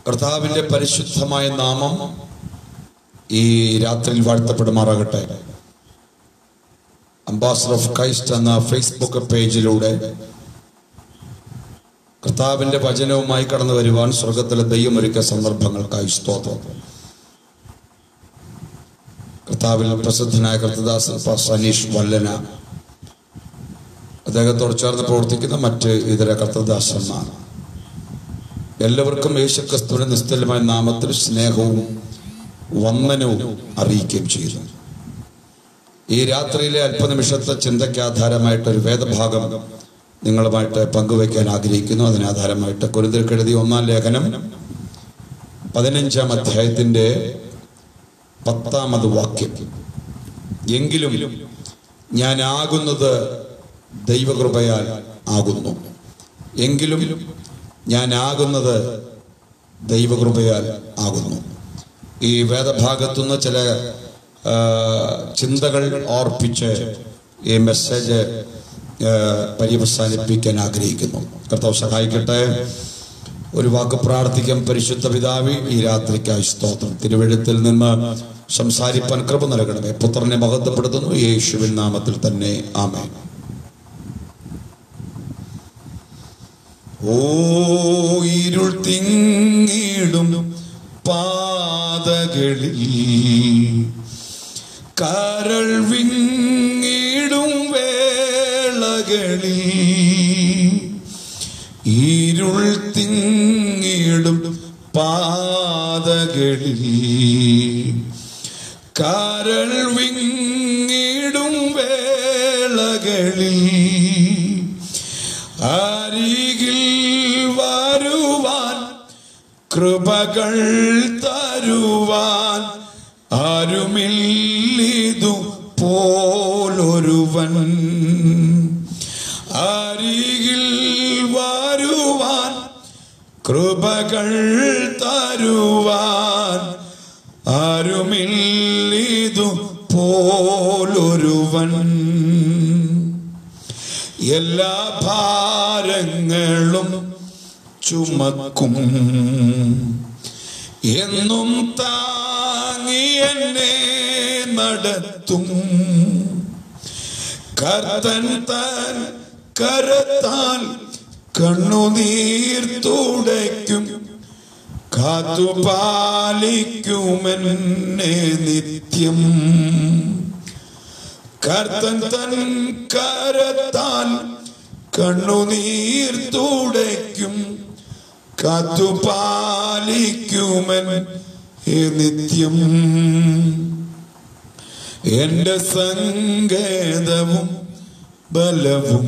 കർത്താവിന്റെ പരിശുദ്ധമായ നാമം ഈ രാത്രിയിൽ വാഴ്ത്തപ്പെടുമാറാകട്ടെ അംബാസഡർ ഓഫ് ക്രൈസ്റ്റ് എന്ന ഫേസ്ബുക്ക് പേജിലൂടെ കർത്താവിന്റെ വചനവുമായി കടന്നു വരുവാൻ സ്വർഗത്തിലെ ദൈവമൊരുക്കിയ സന്ദർഭങ്ങൾക്കായി സ്തോത്രം കർത്താവിൽ പ്രസിദ്ധനായ കർത്തദാസൻ പാസ്റ്റർ അനീഷ് വല്ലന അദ്ദേഹത്തോട് ചേർന്ന് പ്രവർത്തിക്കുന്ന മറ്റ് ഇതര കർത്തദാസന്മാർ എല്ലാവർക്കും യേശുക്രിസ്തുവിന്റെ നിസ്തുലമായ നാമത്തിൽ സ്നേഹവും വന്ദനവും അറിയിക്കുകയും ചെയ്തു ഈ രാത്രിയിലെ അല്പനിമിഷത്തെ ചിന്തയ്ക്ക് ആധാരമായിട്ട് ഒരു വേദഭാഗം നിങ്ങളുമായിട്ട് പങ്കുവയ്ക്കാൻ ആഗ്രഹിക്കുന്നു അതിന് ആധാരമായിട്ട് കുരുതിർക്കെഴുതി ഒന്നാം ലേഖനം പതിനഞ്ചാം അധ്യായത്തിന്റെ പത്താമത് വാക്യം എങ്കിലും ഞാൻ ആകുന്നത് ദൈവകൃപയാൽ ആകുന്നു എങ്കിലും ഞാൻ ആകുന്നത് ദൈവകൃപയാൽ ആകുന്നു ഈ വേദഭാഗത്തുനിന്ന് ചില ആ, ചിന്തകൾ ഓർപ്പിച്ച് ഈ മെസ്സേജ് ആ, പര്യവസാനിപ്പിക്കാൻ ആഗ്രഹിക്കുന്നു കർത്താവ് സഹായിക്കട്ടെ ഒരു വാക്ക് പ്രാർത്ഥിക്കാം പരിശുദ്ധ പിതാവി ഈ രാത്രിക്കായി സ്തോത്രം തിരുവഴുത്തിൽ നിന്ന് സംസാരിപ്പാൻ കൃപ നൽകണമേ പുത്രനെ മഹത്വപ്പെടുത്തുന്നു യേശുവിൻ നാമത്തിൽ തന്നെ ആമേൻ ഓ ഇരുൾ തിങ്ങിടും പാതകളിൽ കരൾ വിങ്ങിടും വേളകളിൽ ഇരുൾ തിങ്ങിടും പാതകളിൽ കരൾ വിങ്ങിടും വേളകളിൽ അരികിൽ വരുവാൻ കൃപകൾ തരുവാൻ ആരുമില്ലിതു പോലൊരുവൻ അരികിൽ വരുവാൻ കൃപകൾ തരുവാൻ ആരുമില്ലിതു പോലൊരുവൻ എല്ലാ ഭാരങ്ങളും ചുമക്കും എന്നും താങ്ങി എന്നെ നടത്തും കർത്തൻ താൻ കരത്താൽ കണ്ണുനീർ തുടയ്ക്കും കാത്തുപാലിക്കുമെന്നെ നിത്യം കർത്തൻ തൻ കരത്താൽ കണ്ണുനീർ തുടയ്ക്കും കാത്തുപാലിക്കുമൻ ഹേ നിത്യം എന്റെ സങ്കേതവും ബലവും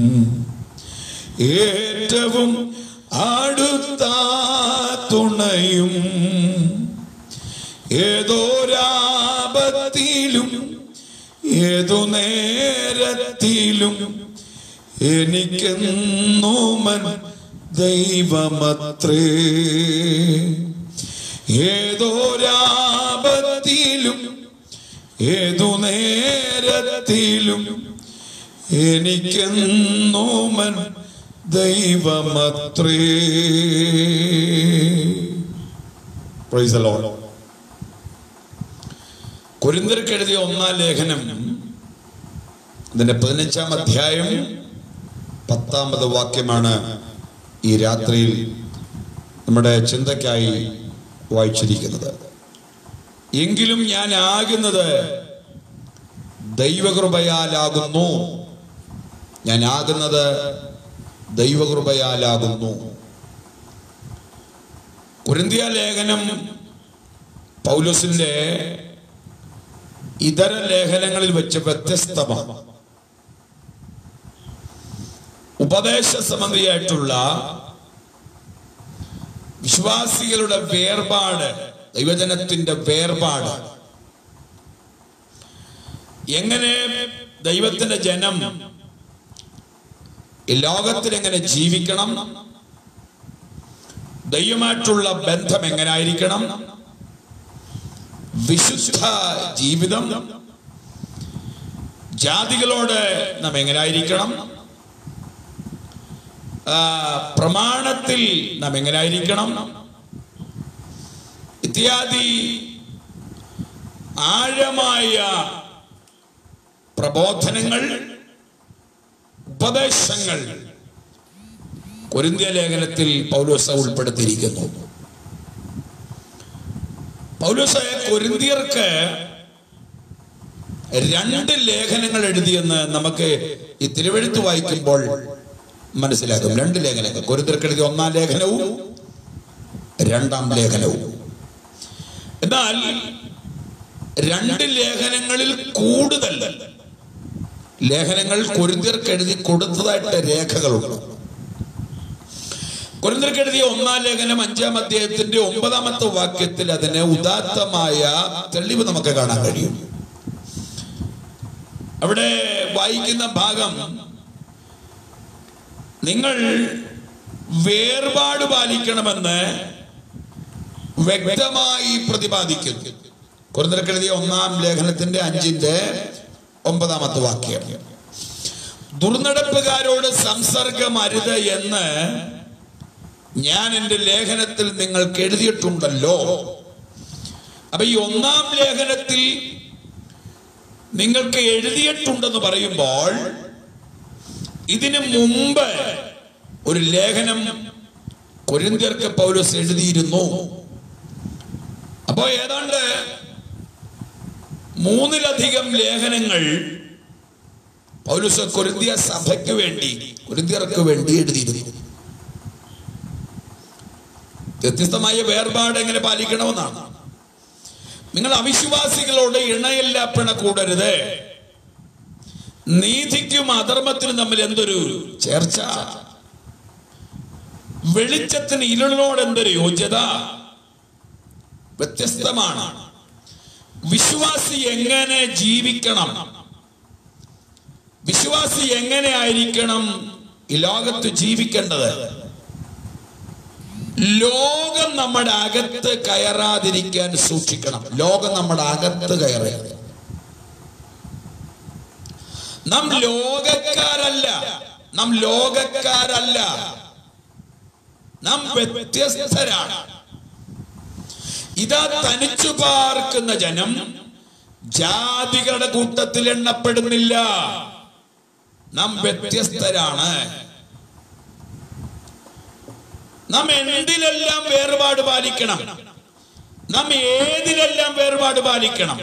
ഏറ്റവും അടുത്ത തുണയും ഏതോരാപത്തിലും ഏതു നേരത്തിലും എനിക്കെന്നുമൻ ദൈവമത്രേ ഏതോരാപത്തിലും ഏതു നേരത്തിലും എനിക്കെന്നുമൻ ദൈവമത്രേ Praise the Lord. കൊരിന്തർക്ക് എഴുതിയ ഒന്നാം ലേഖനം ഇതിന്റെ പതിനഞ്ചാം അധ്യായം പത്താമത് വാക്യമാണ് ഈ രാത്രിയിൽ നമ്മുടെ ചിന്തയ്ക്കായി വായിച്ചിരിക്കുന്നത് എങ്കിലും ഞാൻ ആകുന്നത് ദൈവകൃപയാലാകുന്നു ഞാൻ ആകുന്നത് ദൈവകൃപയാലാകുന്നു കുരിന്തിയ ലേഖനം പൗലോസിന്റെ ഇതര ലേഖനങ്ങളിൽ വെച്ച് വ്യത്യസ്തമാണ് ഉപദേശ സംബന്ധിയായിട്ടുള്ള വിശ്വാസികളുടെ വേർപാട് ദൈവജനത്തിന്റെ വേർപാട് എങ്ങനെ ദൈവത്തിന്റെ ജനം ഈ ലോകത്തിൽ എങ്ങനെ ജീവിക്കണം ദൈവമായിട്ടുള്ള ബന്ധം എങ്ങനായിരിക്കണം വിശുദ്ധ ജീവിതം ജാതികളോട് നാം എങ്ങനായിരിക്കണം ആ, പ്രമാണത്തിൽ നാം എങ്ങനായിരിക്കണം ഇത്യാദി ആഴമായ പ്രബോധനങ്ങൾ ഉപദേശങ്ങൾ കൊരിന്ത്യ ലേഖനത്തിൽ പൗലോസ ഉൾപ്പെടുത്തിയിരിക്കുന്നു പൗലോസ കൊരിന്തിയർക്ക് രണ്ട് ലേഖനങ്ങൾ എഴുതിയെന്ന് നമുക്ക് ഈ തിരുവെഴുത്ത് വായിക്കുമ്പോൾ മനസ്സിലാകും രണ്ട് ലേഖനങ്ങൾ കൊരിന്തിയർക്ക് എഴുതിയ ഒന്നാം ലേഖനവും രണ്ടാം ലേഖനവും എന്നാൽ രണ്ട് ലേഖനങ്ങളിൽ കൂടുതൽ ലേഖനങ്ങൾ കൊരിന്തിയർക്ക് എഴുതി കൊടുത്തതായിട്ട് രേഖകളുണ്ട് കൊരിന്തിയർക്ക് എഴുതിയ ഒന്നാം ലേഖനം അഞ്ചാം അധ്യായത്തിന്റെ ഒമ്പതാമത്തെ വാക്യത്തിൽ അതിന് ഉദാത്തമായ തെളിവ് നമുക്ക് കാണാൻ കഴിയും അവിടെ വായിക്കുന്ന ഭാഗം നിങ്ങൾ വേർപാട് പാലിക്കണമെന്ന് വ്യക്തമായി പ്രതിപാദിക്കുന്നു കൊരിന്തിയർക്ക് എഴുതിയ ഒന്നാം ലേഖനത്തിന്റെ അഞ്ചിന്റെ ഒമ്പതാമത്തെ വാക്യം ദുർനടപ്പുകാരോട് സംസർഗം അരുത് എന്ന് ഞാൻ എൻ്റെ ലേഖനത്തിൽ നിങ്ങൾക്ക് എഴുതിയിട്ടുണ്ടല്ലോ അപ്പൊ ഈ ഒന്നാം ലേഖനത്തിൽ നിങ്ങൾക്ക് എഴുതിയിട്ടുണ്ടെന്ന് പറയുമ്പോൾ ഇതിനു മുമ്പ് ഒരു ലേഖനം കൊരിന്ത്യർക്ക് പൗലോസ് എഴുതിയിരുന്നു അപ്പോ ഏതാണ്ട് മൂന്നിലധികം ലേഖനങ്ങൾ പൗലോസ് കൊരിന്ത്യ സഭയ്ക്ക് വേണ്ടി കൊരിന്ത്യർക്ക് വേണ്ടി എഴുതിയിരുന്നു വ്യത്യസ്തമായ വേർപാട് എങ്ങനെ പാലിക്കണമെന്നാണ് നിങ്ങൾ അവിശ്വാസികളോട് ഇണയില്ലാപ്പിണ കൂടരുത് നീതിക്കും അധർമ്മത്തിനും തമ്മിൽ എന്തൊരു ചേർച്ച വെളിച്ചത്തിന് ഇരുളിനോട് എന്തൊരു യോഗ്യത വ്യത്യസ്തമാണ് വിശ്വാസി എങ്ങനെ ജീവിക്കണം വിശ്വാസി എങ്ങനെ ആയിരിക്കണം ഈ ലോകത്ത് ജീവിക്കേണ്ടത് ലോകം നമ്മുടെ അകത്ത് കയറാതിരിക്കാൻ സൂക്ഷിക്കണം ലോകം നമ്മുടെ അകത്ത് കയറി നാം ലോകക്കാരല്ല നാം ലോകക്കാരല്ല നാം വ്യത്യസ്തരാണ് ഇതാ തനിച്ചു പാർക്കുന്ന ജനം ജാതികളുടെ കൂട്ടത്തിൽ എണ്ണപ്പെടുന്നില്ല നാം വ്യത്യസ്തരാണ് നാം എന്തിലെല്ലാം വേർപാട് പാലിക്കണം നാം ഏതിലെല്ലാം വേർപാട് പാലിക്കണം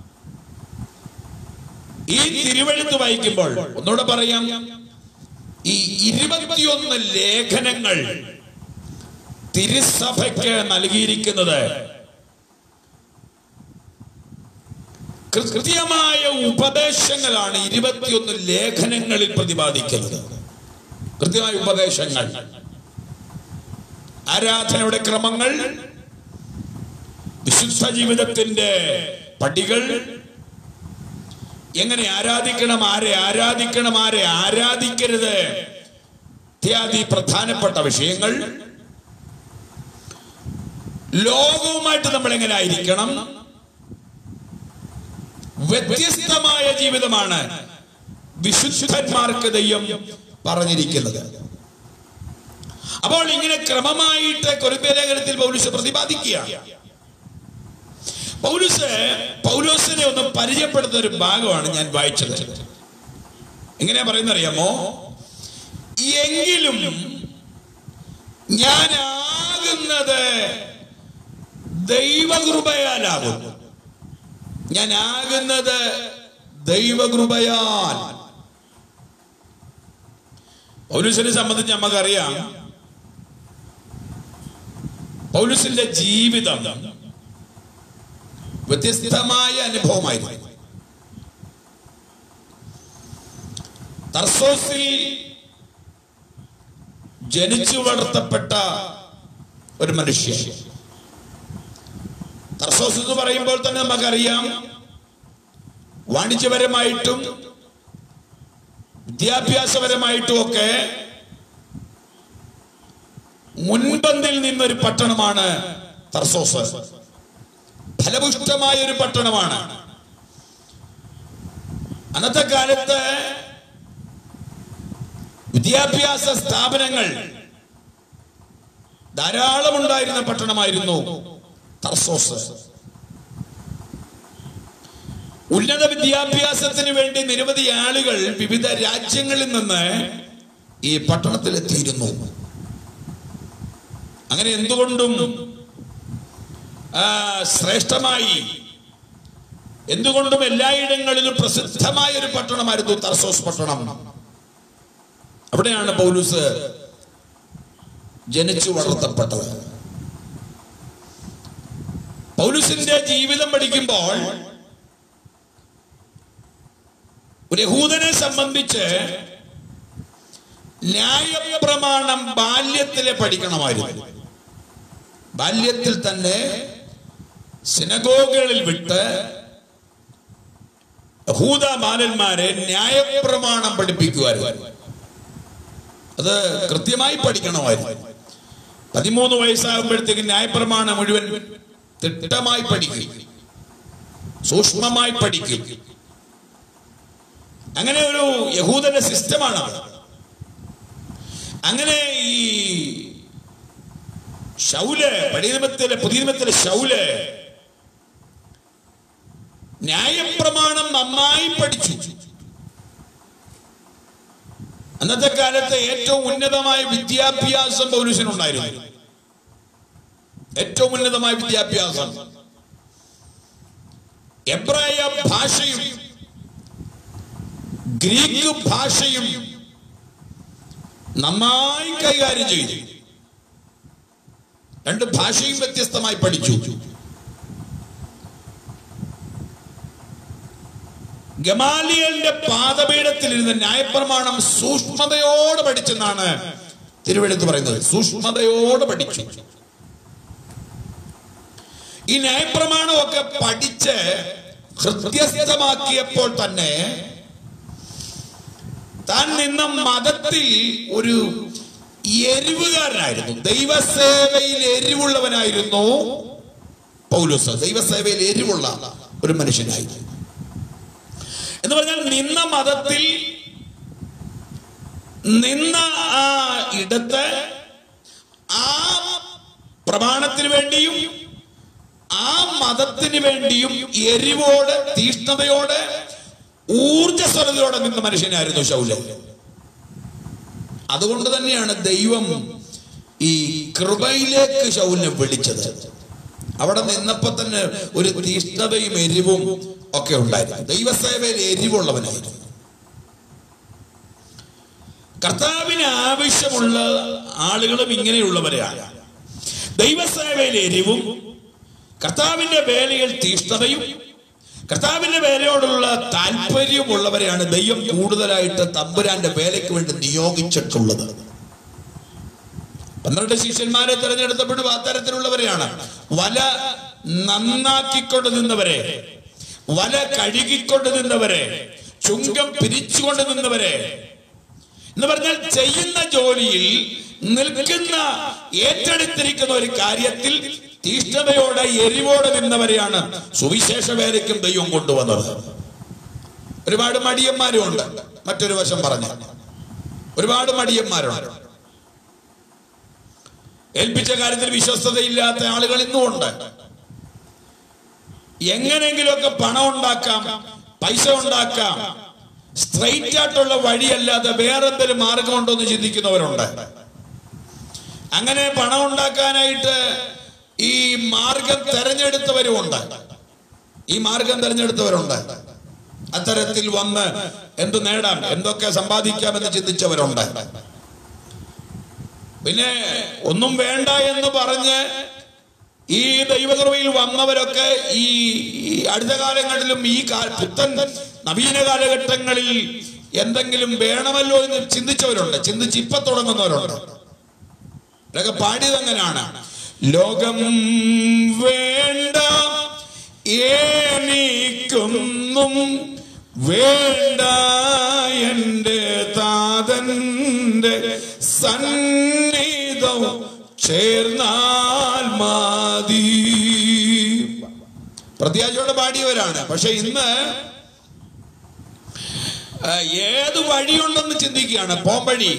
ഈ തിരുവഴുത്ത് വായിക്കുമ്പോൾ ഒന്നുകൂടെ പറയാം ഈ ഇരുപത്തിയൊന്ന് ലേഖനങ്ങൾ തിരുസഭയ്ക്ക് നൽകിയിരിക്കുന്നത് കൃത്യമായ ഉപദേശങ്ങളാണ് ഇരുപത്തിയൊന്ന് ലേഖനങ്ങളിൽ പ്രതിപാദിക്കുന്നത് കൃത്യമായ ഉപദേശങ്ങൾ ആരാധനയുടെ ക്രമങ്ങൾ വിശുദ്ധ ജീവിതത്തിന്റെ പടികൾ എങ്ങനെ ആരാധിക്കണം ആരെ ആരാധിക്കണം ആരെ ആരാധിക്കരുത് ഇത്യാദി പ്രധാനപ്പെട്ട വിഷയങ്ങൾ ലോകവുമായിട്ട് നമ്മൾ എങ്ങനെ ആയിരിക്കണം വ്യത്യസ്തമായ ജീവിതമാണ് വിശുദ്ധന്മാർക്ക് ദൈവം പറഞ്ഞിരിക്കുന്നത് അപ്പോൾ ഇങ്ങനെ ക്രമമായിട്ട് കൊരിന്ത്യലേഖനത്തിൽ പൗലുസ് പ്രതിപാദിക്കുകയാണ് പൗലുസ് പൗലോസിനെ ഒന്ന് പരിചയപ്പെടുത്തുന്ന ഒരു ഭാഗമാണ് ഞാൻ വായിച്ചത് എങ്ങനെയാ പറയുന്ന അറിയാമോ എങ്കിലും ഞാനാകുന്നത് ദൈവകൃപയാലാകുന്നു ഞാനാകുന്നത് ദൈവകൃപയാൽ പൗലുസിനെ സംബന്ധിച്ച് നമുക്കറിയാം പൗലുസിന്റെ ജീവിതം വ്യത്യസ്തമായ അനുഭവമായിരുന്നു തർസോസിൽ ജനിച്ചു വളർത്തപ്പെട്ട ഒരു മനുഷ്യൻ തർസോസ് എന്ന് പറയുമ്പോൾ തന്നെ നമുക്കറിയാം വാണിജ്യപരമായിട്ടും വിദ്യാഭ്യാസപരമായിട്ടും ഒക്കെ മുൻപന്തിൽ നിന്നൊരു പട്ടണമാണ് തർസോസ് ഫലപുഷ്ടമായ ഒരു പട്ടണമാണ് അന്നത്തെ കാലത്ത് വിദ്യാഭ്യാസ സ്ഥാപനങ്ങൾ ധാരാളം ഉണ്ടായിരുന്ന പട്ടണമായിരുന്നു തർസോസ് ഉന്നത വിദ്യാഭ്യാസത്തിന് വേണ്ടി നിരവധി ആളുകൾ വിവിധ രാജ്യങ്ങളിൽ നിന്ന് ഈ പട്ടണത്തിലെത്തിയിരുന്നു അങ്ങനെ എന്തുകൊണ്ടും ആ, ശ്രേഷ്ഠമായി എന്തുകൊണ്ടും എല്ലായിടങ്ങളിലും പ്രസിദ്ധമായ ഒരു പട്ടണമായിരുന്നു തർസോസ് പട്ടണം അവിടെയാണ് പൗലൂസ് ജനിച്ചു വളർത്തപ്പെട്ടത് പൗലൂസിന്റെ ജീവിതം പഠിക്കുമ്പോൾ ഒരു യഹൂദനെ സംബന്ധിച്ച് ന്യായപ്രമാണം ബാല്യത്തിലെ പഠിക്കണമായിരുന്നു ബാല്യത്തിൽ തന്നെ സിനഗോഗുകളിൽ വിട്ട് യഹൂദ ബാലന്മാരെ ന്യായപ്രമാണം പഠിപ്പിക്കുമായിരുന്നു അത് കൃത്യമായി പഠിക്കണമായിരുന്നു പതിമൂന്ന് വയസ്സാകുമ്പോഴത്തേക്ക് ന്യായപ്രമാണം മുഴുവൻ തിട്ടമായി പഠിക്കും സൂക്ഷ്മമായി പഠിക്കും അങ്ങനെ ഒരു യഹൂദന്റെ സിസ്റ്റമാണ് അത്. അങ്ങനെ ഈ ശൗല് പഴയ നിയമത്തിലെ പുതിയ നിയമത്തിലെ ശൗല് ന്യായപ്രമാണം നന്നായി പഠിച്ചു അന്നത്തെ കാലത്ത് ഏറ്റവും ഉന്നതമായ വിദ്യാഭ്യാസം പൗലുസിനുണ്ടായിരുന്നു ഏറ്റവും ഉന്നതമായ വിദ്യാഭ്യാസം എബ്രായ ഭാഷയും ഗ്രീക്ക് ഭാഷയും നന്നായി കൈകാര്യം ചെയ്തു രണ്ട് ഭാഷയും വ്യത്യസ്തമായി പഠിച്ചു ഗമാലിയലിന്റെ പാദപീഠത്തിൽ ഇരുന്ന് ന്യായപ്രമാണം സൂക്ഷ്മതയോടെ പഠിച്ചെന്നാണ് തിരുവെടുത്ത് പറയുന്നത് സൂക്ഷ്മതയോടെ പഠിച്ചു ഈ ന്യായപ്രമാണമൊക്കെ പഠിച്ച് ഹൃദ്യസ്ഥമാക്കിയപ്പോൾ തന്നെ താൻ നിന്ന മതത്തിൽ ഒരു എരിവുകാരനായിരുന്നു ദൈവസേവയിൽ എരിവുള്ളവനായിരുന്നു പൗലോസ് ദൈവസേവയിൽ എരിവുള്ള ഒരു മനുഷ്യനായിരുന്നു എന്ന് പറഞ്ഞാൽ നിന്ന മതത്തിൽ നിന്ന ആ ഇടത്ത് ആ പ്രമാണത്തിന് വേണ്ടിയും ആ മതത്തിന് വേണ്ടിയും എരിവോട് തീഷ്ണതയോടെ ഊർജസ്വലതയോടെ നിന്ന മനുഷ്യനായിരുന്നു ശൗല അതുകൊണ്ട് തന്നെയാണ് ദൈവം ഈ കൃപയിലേക്ക് ശൗലിനെ വിളിച്ചത് അവിടെ നിന്നപ്പോ തന്നെ ഒരു തീഷ്ണതയും എരിവും ഒക്കെ ഉണ്ടായിരുന്നു ദൈവസേവയിൽ എരിവുള്ളവനായിരുന്നു കർത്താവിന് ആവശ്യമുള്ള ആളുകളും ഇങ്ങനെയുള്ളവരെയാണ് ദൈവസേവയിൽ എരിവും കർത്താവിന്റെ വേലയിൽ തീഷ്ണതയും കർത്താവിന്റെ വേലയോടുള്ള താല്പര്യമുള്ളവരെയാണ് ദൈവം കൂടുതലായിട്ട് തമ്പുരാന്റെ വേലയ്ക്ക് വേണ്ടി നിയോഗിച്ചിട്ടുള്ളത് പന്ത്രണ്ട് ശിഷ്യന്മാരെ തിരഞ്ഞെടുത്തപ്പെടും ആ തരത്തിലുള്ളവരെയാണ് വല നന്നാക്കിക്കൊണ്ട് നിന്നവരെ വല കഴുകിക്കൊണ്ട് നിന്നവരെ ചുങ്കം പിരിച്ചുകൊണ്ട് നിന്നവരെ എന്ന് പറഞ്ഞാൽ ചെയ്യുന്ന ജോലിയിൽ നിൽക്കുന്ന ഏറ്റെടുത്തിരിക്കുന്ന ഒരു കാര്യത്തിൽ തീഷ്ണതയോടെ എരിവോടെ നിന്നവരെയാണ് സുവിശേഷ വേലയ്ക്കും ദൈവം കൊണ്ടുവന്നത് ഒരുപാട് മടിയന്മാരും ഉണ്ട് മറ്റൊരു വശം പറഞ്ഞു ഒരുപാട് മടിയന്മാരുണ്ട് ഏൽപ്പിച്ച കാര്യത്തിൽ വിശ്വസ്തതയില്ലാത്ത ആളുകൾ ഇന്നും ഉണ്ട് എങ്ങനെയെങ്കിലുമൊക്കെ പണം ഉണ്ടാക്കാം പൈസ ഉണ്ടാക്കാം സ്ട്രൈറ്റ് ആയിട്ടുള്ള വഴിയല്ലാതെ വേറെ എന്തെങ്കിലും മാർഗമുണ്ടോ എന്ന് ചിന്തിക്കുന്നവരുണ്ട് അങ്ങനെ പണം ഉണ്ടാക്കാനായിട്ട് ഈ മാർഗം തെരഞ്ഞെടുത്തവരുമുണ്ട് ഈ മാർഗം തെരഞ്ഞെടുത്തവരുണ്ട് അത്തരത്തിൽ വന്ന് എന്ത് നേടാം എന്തൊക്കെ സമ്പാദിക്കാമെന്ന് ചിന്തിച്ചവരുണ്ട് പിന്നെ ഒന്നും വേണ്ട എന്ന് പറഞ്ഞ് ഈ ദൈവകൃപയിൽ വന്നവരൊക്കെ ഈ ഈ അടുത്ത കാലങ്ങളിലും ഈ കാ- പുത്തൻ നവീന കാലഘട്ടങ്ങളിൽ എന്തെങ്കിലും വേണമല്ലോ എന്ന് ചിന്തിച്ചവരുണ്ട് ചിന്തിച്ച് ഇപ്പൊ തുടങ്ങുന്നവരുണ്ട് ഇതൊക്കെ പാടിയത് അങ്ങനെയാണ് ലോകം വേണ്ട എനിക്കൊന്നും വേണ്ട എൻ്റെ താതന്റെ സന്നിധം ചേർന്നാൽ മതി പ്രത്യാശയോടെ പാടിയവരാണ് പക്ഷെ ഇന്ന് ആ, ഏത് വഴിയുണ്ടെന്ന് ചിന്തിക്കുകയാണ് പോംവഴി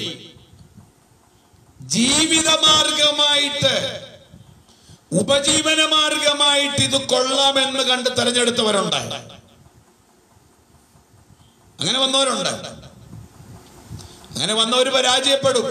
ജീവിത മാർഗമായിട്ട് ഉപജീവന മാർഗമായി നന്നായിട്ട് ഇത് കൊള്ളാമെന്ന് കണ്ട് തെരഞ്ഞെടുത്തവരുണ്ട് അങ്ങനെ വന്നവരുണ്ട് അങ്ങനെ വന്നവർ പരാജയപ്പെടും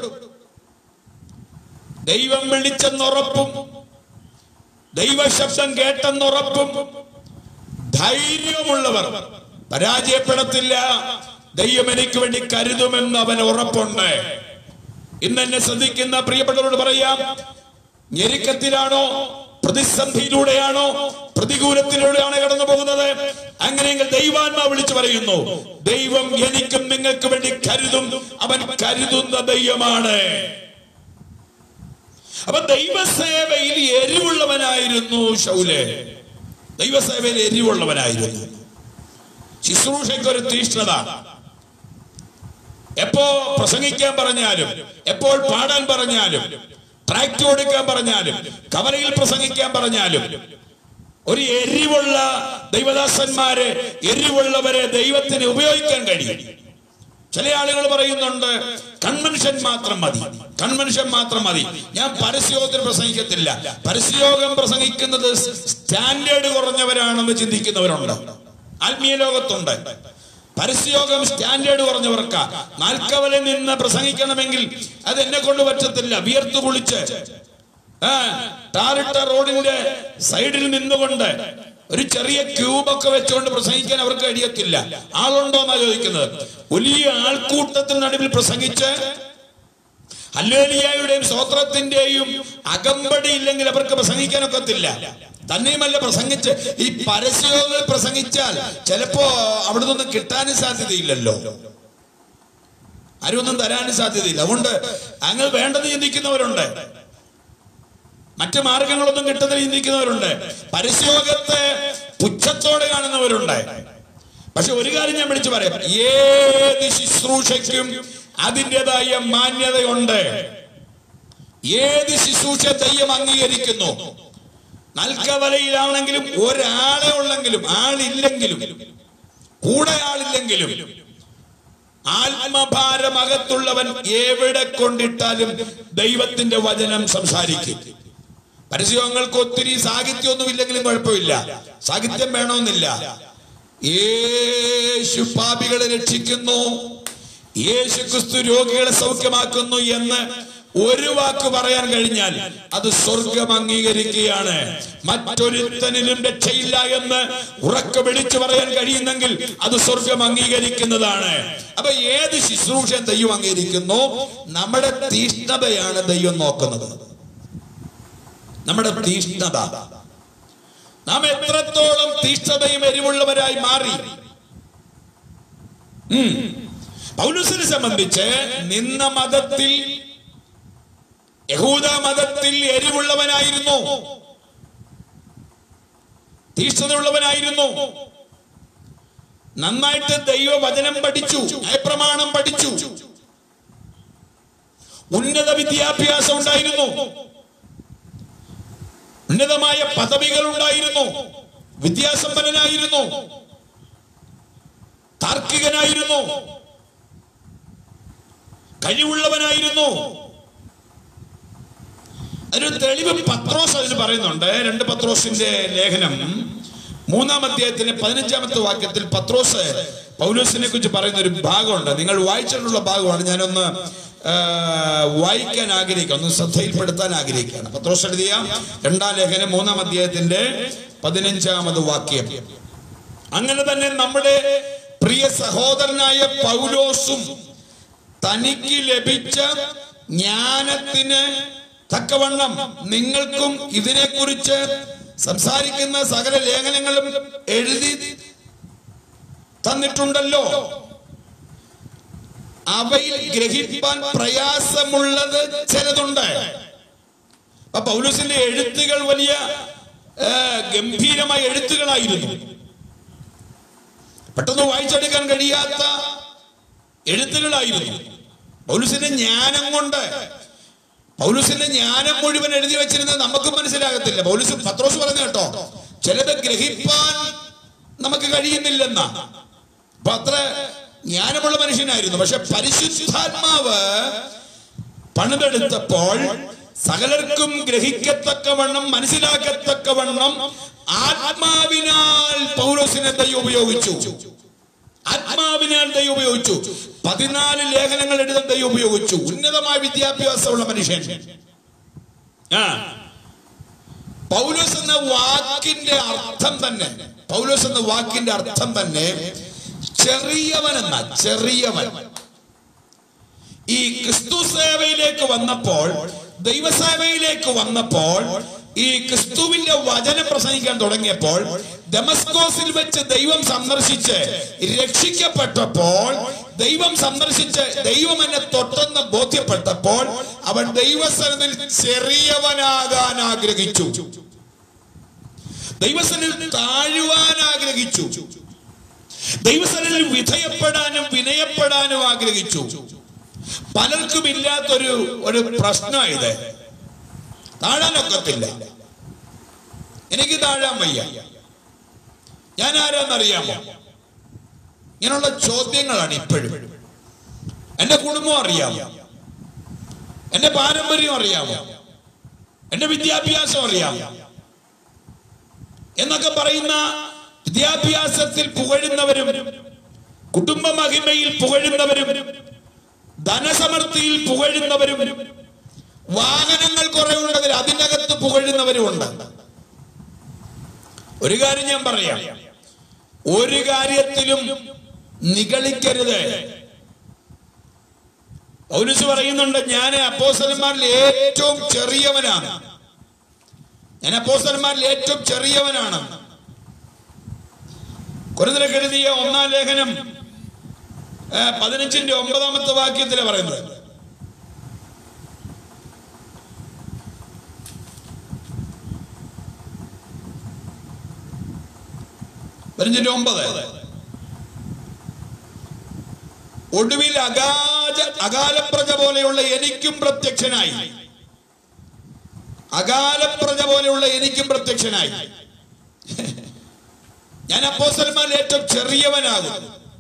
ദൈവം വിളിച്ചെന്നുറപ്പും ദൈവശബ്ദം കേട്ടെന്നുറപ്പും ധൈര്യമുള്ളവർ പരാജയപ്പെടത്തില്ല ദൈവം എനിക്ക് വേണ്ടി കരുതുമെന്ന് അവൻ ഉറപ്പുണ്ട് ഇന്ന് എന്നെ ശ്രദ്ധിക്കുന്ന പ്രിയപ്പെട്ടവരോട് പറയാം ഞെരുക്കത്തിലാണോ പ്രതിസന്ധിയിലൂടെയാണോ പ്രതികൂലത്തിലൂടെയാണോ കടന്നു പോകുന്നത് അങ്ങനെയെങ്കിൽ ദൈവാത്മാ വിളിച്ചു പറയുന്നു ദൈവം എനിക്കും നിങ്ങൾക്ക് വേണ്ടി കരുതും അവൻ കരുതുന്ന ദൈവമാണ് അപ്പൊ ദൈവസേവയിൽ എരിവുള്ളവനായിരുന്നു ഷൗലെ ദൈവസേവയിൽ എരിവുള്ളവനായിരുന്നു ശുശ്രൂഷയ്ക്ക് ഒരു തീഷ്ണത എപ്പോ പ്രസംഗിക്കാൻ പറഞ്ഞാലും എപ്പോൾ പാടാൻ പറഞ്ഞാലും ട്രാക്ട് കൊടുക്കാൻ പറഞ്ഞാലും കവലയിൽ പ്രസംഗിക്കാൻ പറഞ്ഞാലും ഒരു എരിവുള്ള ദൈവദാസന്മാരെ എരിവുള്ളവരെ ദൈവത്തിന് ഉപയോഗിക്കാൻ കഴിയും ചില ആളുകൾ പറയുന്നുണ്ട് കൺവെൻഷൻ മാത്രം മതി കൺവെൻഷൻ മാത്രം മതി ഞാൻ പരസ്യോഗത്തിൽ പ്രസംഗിക്കത്തില്ല പരസ്യോഗം പ്രസംഗിക്കുന്നത് സ്റ്റാൻഡേർഡ് കുറഞ്ഞവരാണെന്ന് ചിന്തിക്കുന്നവരുണ്ട് ആത്മീയ ലോകത്തുണ്ട് പരസ്യോഗം സ്റ്റാൻഡേർഡ് കുറഞ്ഞവർക്കാ നാൽക്കവലിൽ നിന്ന് പ്രസംഗിക്കണമെങ്കിൽ അത് എന്നെ കൊണ്ട് പറ്റത്തില്ല വിയർത്തു കുളിച്ച് ആ, ടാറിട്ട റോഡിന്റെ സൈഡിൽ നിന്നുകൊണ്ട് ഒരു ചെറിയ ക്യൂബൊക്കെ വെച്ചുകൊണ്ട് പ്രസംഗിക്കാൻ അവർക്ക് കഴിയത്തില്ല ആളുണ്ടോ എന്നാ ചോദിക്കുന്നത് വലിയ ആൾക്കൂട്ടത്തിൽ നടുവിൽ പ്രസംഗിച്ച് ഹല്ലേലിയായുടെയും സ്തോത്രത്തിന്റെയും അകമ്പടി ഇല്ലെങ്കിൽ അവർക്ക് പ്രസംഗിക്കാനൊക്കത്തില്ല തന്നെയുമല്ല പ്രസംഗിച്ച് ഈ പരസ്യങ്ങളിൽ പ്രസംഗിച്ചാൽ ചിലപ്പോ അവിടെ നിന്നും കിട്ടാനും സാധ്യതയില്ലല്ലോ ആരും ഒന്നും തരാനും സാധ്യതയില്ല അതുകൊണ്ട് അങ്ങ് വേണ്ടത് ചിന്തിക്കുന്നവരുണ്ട് മറ്റു മാർഗങ്ങളൊന്നും കിട്ടുന്ന ചിന്തിക്കുന്നവരുണ്ട് പരസ്യോഗത്തെ പുച്ഛത്തോടെ കാണുന്നവരുണ്ട് പക്ഷെ ഒരു കാര്യം ഞാൻ വിളിച്ചു പറയാം ഏത് ശുശ്രൂഷയ്ക്കും അതിൻ്റെതായ മാന്യതയുണ്ട് ഏത് ശുശ്രൂഷ ദൈവം അംഗീകരിക്കുന്നു നൽകവലയിലാണെങ്കിലും ഒരാളെ ഉള്ളെങ്കിലും ആളില്ലെങ്കിലും കൂടെ ആളില്ലെങ്കിലും ആത്മഭാരം അകത്തുള്ളവൻ എവിടെ കൊണ്ടിട്ടാലും ദൈവത്തിന്റെ വചനം സംസാരിക്കും പരസ്യങ്ങൾക്ക് ഒത്തിരി സാഹിത്യമൊന്നും ഇല്ലെങ്കിലും കുഴപ്പമില്ല സാഹിത്യം വേണമെന്നില്ല യേശു പാപികളെ രക്ഷിക്കുന്നു യേശു ക്രിസ്തു രോഗികളെ സൗഖ്യമാക്കുന്നു എന്ന് ഒരു വാക്ക് പറയാൻ കഴിഞ്ഞാൽ അത് സ്വർഗം അംഗീകരിക്കുകയാണ് മറ്റൊരുത്തനിലും രക്ഷയില്ല എന്ന് ഉറക്കെ വിളിച്ചു പറയാൻ കഴിയുന്നെങ്കിൽ അത് സ്വർഗം അംഗീകരിക്കുന്നതാണ് അപ്പൊ ഏത് ശുശ്രൂഷ ദൈവം അംഗീകരിക്കുന്നു നമ്മുടെ തീഷ്ണതയാണ് ദൈവം നോക്കുന്നത് നമ്മുടെ തീഷ്ണത നാം എത്രത്തോളം തീഷ്ണതയും എരിവുള്ളവരായി മാറി ഉം. പൗലുസിനെ സംബന്ധിച്ച് നിന്ന മതത്തിൽ യഹൂദ മതത്തിൽ എരിവുള്ളവനായിരുന്നു തീഷ്ണതയുള്ളവനായിരുന്നു നന്നായിട്ട് ദൈവവചനം പഠിച്ചു നയപ്രമാണം പഠിച്ചു ഉന്നത വിദ്യാഭ്യാസം ഉണ്ടായിരുന്നു ഉന്നതമായ പദവികൾ ഉണ്ടായിരുന്നു വിദ്യാസമ്പന്നനായിരുന്നു താർക്കികനായിരുന്നു കഴിവുള്ളവനായിരുന്നു ഒരു തെളിവ് പത്രോസ് അതിന് പറയുന്നുണ്ട് രണ്ട് പത്രോസിന്റെ ലേഖനം മൂന്നാം അധ്യായത്തിന്റെ പതിനഞ്ചാമത്തെ വാക്യത്തിൽ പത്രോസ് പൗലോസിനെ കുറിച്ച് പറയുന്ന ഒരു ഭാഗമുണ്ട് നിങ്ങൾ വായിച്ചിട്ടുള്ള ഭാഗമാണ് ഞാനൊന്ന് ആ, വായിക്കാൻ ആഗ്രഹിക്കുക ഒന്ന് ശ്രദ്ധയിൽപ്പെടുത്താൻ ആഗ്രഹിക്കുകയാണ് പത്രോസ് എഴുതിയ രണ്ടാം ലേഖനം മൂന്നാം അധ്യായത്തിന്റെ പതിനഞ്ചാമത് വാക്യം അങ്ങനെ തന്നെ നമ്മുടെ പ്രിയ സഹോദരനായ പൗലോസും തനിക്ക് ലഭിച്ച ജ്ഞാനത്തിന് തക്കവണ്ണം നിങ്ങൾക്കും ഇതിനെക്കുറിച്ച് സംസാരിക്കുന്ന സകല ലേഖനങ്ങളും എഴുതി തന്നിട്ടുണ്ടല്ലോ അവയിൽ ഗ്രഹിപ്പാൻ പ്രയാസമുള്ളത് ചിലതുണ്ട് അപ്പൊ പൗലൂസിന്റെ എഴുത്തുകൾ വലിയ ആ, ഗംഭീരമായ എഴുത്തുകളായിരുന്നു പെട്ടെന്ന് വായിച്ചെടുക്കാൻ കഴിയാത്ത എഴുത്തുകളായിരുന്നു പൗലുസിന്റെ ജ്ഞാനം കൊണ്ട് പൗലുസിന്റെ ജ്ഞാനം മുഴുവൻ എഴുതി വെച്ചിരുന്നത് നമുക്കും മനസ്സിലാകത്തില്ല പൗലുസ് പത്രോസ് പറഞ്ഞു കേട്ടോ ചിലത് ഗ്രഹിപ്പാൻ നമുക്ക് കഴിയുന്നില്ലെന്ന അപ്പൊ അത്ര ജ്ഞാനമുള്ള മനുഷ്യനായിരുന്നു പക്ഷെ പരിശുദ്ധാത്മാവ് പണിതെടുത്തപ്പോൾ സകലർക്കും ഗ്രഹിക്കത്തക്കവണ്ണം മനസ്സിലാക്കത്തക്കവണ്ണം ആത്മാവിനാൽ പൗലോസിനെ ദൈവം ഉപയോഗിച്ചു ആത്മാവിനാൽ ദൈവം ഉപയോഗിച്ചു പതിനാല് ലേഖനങ്ങൾ എഴുതാൻ ദൈവം ഉപയോഗിച്ചു ഉന്നതമായ വിദ്യാഭ്യാസമുള്ള മനുഷ്യൻ ആ പൗലോസ് എന്ന വാക്കിന്റെ അർത്ഥം തന്നെ പൗലോസ് എന്ന വാക്കിന്റെ അർത്ഥം തന്നെ ചെറിയവൻ എന്ന ചെറിയവൻ ഈ ക്രിസ്തു സേവയിലേക്ക് വന്നപ്പോൾ ദൈവസേവയിലേക്ക് വന്നപ്പോൾ ഈ ക്രിസ്തുവിന്റെ വചനം പ്രസംഗിക്കാൻ തുടങ്ങിയപ്പോൾ ഡെമസ്കോസിൽ വെച്ച് ദൈവം സന്ദർശിച്ച് രക്ഷിക്കപ്പെട്ടപ്പോൾ ദൈവം സന്ദർശിച്ച് ദൈവം എന്നെ തൊട്ടെന്ന് ബോധ്യപ്പെട്ടപ്പോൾ അവൻ ദൈവസനത്തിൽ ചെറിയവനാകാൻ ആഗ്രഹിച്ചു ദൈവസനിൽ താഴുവാൻ ആഗ്രഹിച്ചു ദൈവസനിൽ വിധേയപ്പെടാനും വിനയപ്പെടാനും ആഗ്രഹിച്ചു പലർക്കും ഇല്ലാത്തൊരു ഒരു പ്രശ്നമായത് താഴാനൊക്കത്തില്ല എനിക്ക് താഴാൻ വയ്യ ഞാൻ ആരാന്നറിയാമോ ഇങ്ങനെയുള്ള ചോദ്യങ്ങളാണ് ഇപ്പോഴും എന്റെ കുടുംബം അറിയാമോ എന്റെ പാരമ്പര്യം അറിയാമോ എന്റെ വിദ്യാഭ്യാസം അറിയാമോ എന്നൊക്കെ പറയുന്ന വിദ്യാഭ്യാസത്തിൽ പുകഴുന്നവരും കുടുംബ മഹിമയിൽ പുകഴുന്നവരും ധനസമൃദ്ധിയിൽ പുകഴുന്നവരും വാഹനങ്ങൾ കുറെ ഉള്ളതിൽ അതിനകത്ത് പുകഴുന്നവരുമുണ്ട് ഒരു കാര്യം ഞാൻ പറയാം ഒരു കാര്യത്തിലും നിഗളിക്കരുത് പൗലുസ് പറയുന്നുണ്ട് ഞാൻ അപ്പോസലന്മാരിൽ ഏറ്റവും ചെറിയവനാണ് ഞാൻ അപ്പോസലന്മാരിൽ ഏറ്റവും ചെറിയവനാണ് കുരുതരക്ക് എഴുതിയ ഒന്നാം ലേഖനം ഏ, പതിനഞ്ചിന്റെ ഒമ്പതാമത്തെ വാക്യത്തിലെ പറയുന്നത് പതിനഞ്ചിന്റെ ഒമ്പത് ഒടുവിൽ അകാജ അകാലപ്രജ പോലെയുള്ള എനിക്കും പ്രത്യക്ഷനായി അകാലപ്രജ പോലെയുള്ള എനിക്കും പ്രത്യക്ഷനായി ഞാൻ അപ്പോസലന്മാരിൽ ഏറ്റവും ചെറിയവനാകും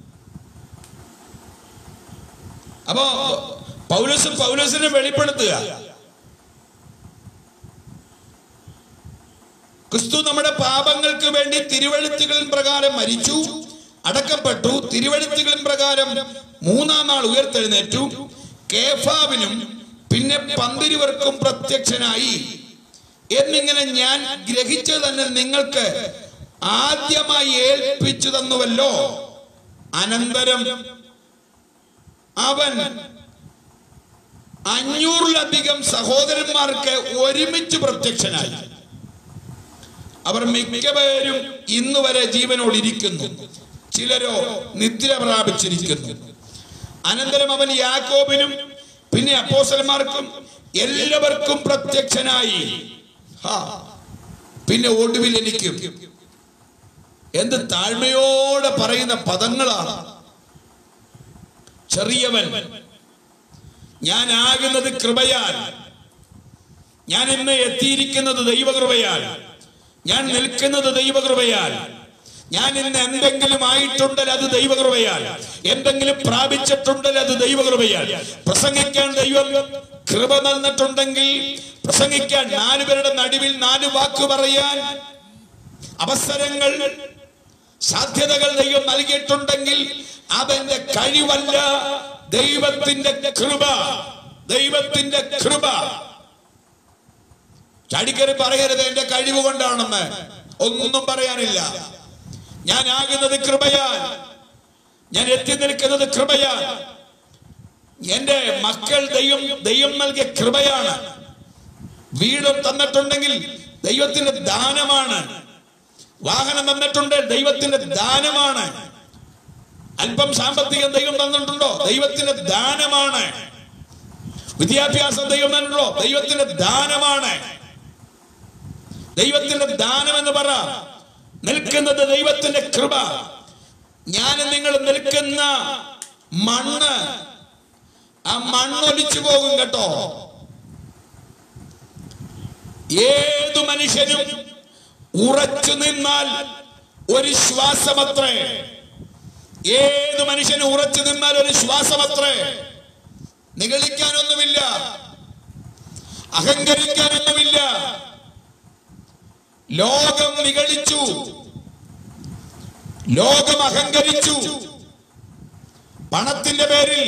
അപ്പോ പൗലോസ് പൗലോസിനെ വെളിപ്പെടുത്തുക ക്രിസ്തു നമ്മുടെ പാപങ്ങൾക്ക് വേണ്ടി തിരുവഴുത്തുകളിൻ പ്രകാരം മരിച്ചു അടക്കപ്പെട്ടു തിരുവഴുത്തുകളിൻ പ്രകാരം മൂന്നാം നാൾ ഉയർത്തെഴുന്നേറ്റു കേഫാവിനും പിന്നെ പന്തിരുവർക്കും പ്രത്യക്ഷനായി എന്നിങ്ങനെ ഞാൻ ഗ്രഹിച്ചത് തന്നെ നിങ്ങൾക്ക് ആദ്യമായി ഏൽപ്പിച്ചു തന്നുവല്ലോ അനന്തരം അവൻ അഞ്ഞൂറിലധികം സഹോദരന്മാർക്ക് ഒരുമിച്ച് പ്രത്യക്ഷനായി അവർ മിക്കപേരും ഇന്ന് വരെ ജീവനോടിരിക്കുന്നു ചിലരോ നിദ്ര പ്രാപിച്ചിരിക്കുന്നു അനന്തരം അവൻ യാക്കോബിനും പിന്നെ അപ്പോസലന്മാർക്കും എല്ലാവർക്കും പ്രത്യക്ഷനായി ഹാ, പിന്നെ ഒടുവിൽ എനിക്കും എന്ത് താഴ്മയോടെ പറയുന്ന പദങ്ങളാണ് ചെറിയവൻ ഞാൻ ആകുന്നത് കൃപയാൽ ഞാൻ ഇന്ന് എത്തിയിരിക്കുന്നത് ദൈവകൃപയാൽ ഞാൻ നിൽക്കുന്നത് ദൈവകൃപയാൽ ഞാൻ ഇന്ന് എന്തെങ്കിലും ആയിട്ടുണ്ടെങ്കിൽ അത് ദൈവകൃപയാൽ എന്തെങ്കിലും പ്രാപിച്ചിട്ടുണ്ടെങ്കിൽ അത് ദൈവകൃപയാൽ പ്രസംഗിക്കാൻ ദൈവം കൃപ തന്നിട്ടുണ്ടെങ്കിൽ പ്രസംഗിക്കാൻ നാലു പേരുടെ നടുവിൽ നാല് വാക്ക് പറയാൻ അവസരങ്ങൾ സാധ്യതകൾ ദൈവം നൽകിയിട്ടുണ്ടെങ്കിൽ അതെന്റെ കഴിവല്ല ദൈവത്തിന്റെ കൃപ ദൈവത്തിന്റെ കൃപ ചാടിക്കറി പറയരുത് എന്റെ കഴിവ് കൊണ്ടാണെന്ന് ഒന്നും പറയാനില്ല ഞാൻ ആകുന്നത് കൃപയാൽ ഞാൻ എത്തി നിൽക്കുന്നത് കൃപയാൽ എന്റെ മക്കൾ ദൈവം ദൈവം നൽകിയ കൃപയാണ് വീടും തന്നിട്ടുണ്ടെങ്കിൽ ദൈവത്തിന്റെ ദാനമാണ് വാഹനം തന്നിട്ടുണ്ട് ദൈവത്തിന്റെ ദാനമാണ് അല്പം സാമ്പത്തികം ദൈവം തന്നിട്ടുണ്ടോ ദൈവത്തിന്റെ ദാനമാണ് വിദ്യാഭ്യാസം ദൈവം തന്നിട്ടുണ്ടോ ദൈവത്തിന്റെ ദാനമാണ് ദൈവത്തിന്റെ ദാനം എന്ന് പറ നിൽക്കുന്നത് ദൈവത്തിന്റെ കൃപ ഞാൻ നിങ്ങൾ നിൽക്കുന്ന മണ്ണ് ആ മണ്ണൊലിച്ചു പോകും കേട്ടോ ഏതു മനുഷ്യനും ഉറച്ചു നിന്നാൽ ഒരു ശ്വാസമത്രേ ഏതു മനുഷ്യനും ഉറച്ചു നിന്നാൽ ഒരു ശ്വാസമത്രേ നിഗളിക്കാനൊന്നുമില്ല അഹങ്കരിക്കാനൊന്നുമില്ല ലോകം നിഗളിച്ചു ലോകം അഹങ്കരിച്ചു പണത്തിന്റെ പേരിൽ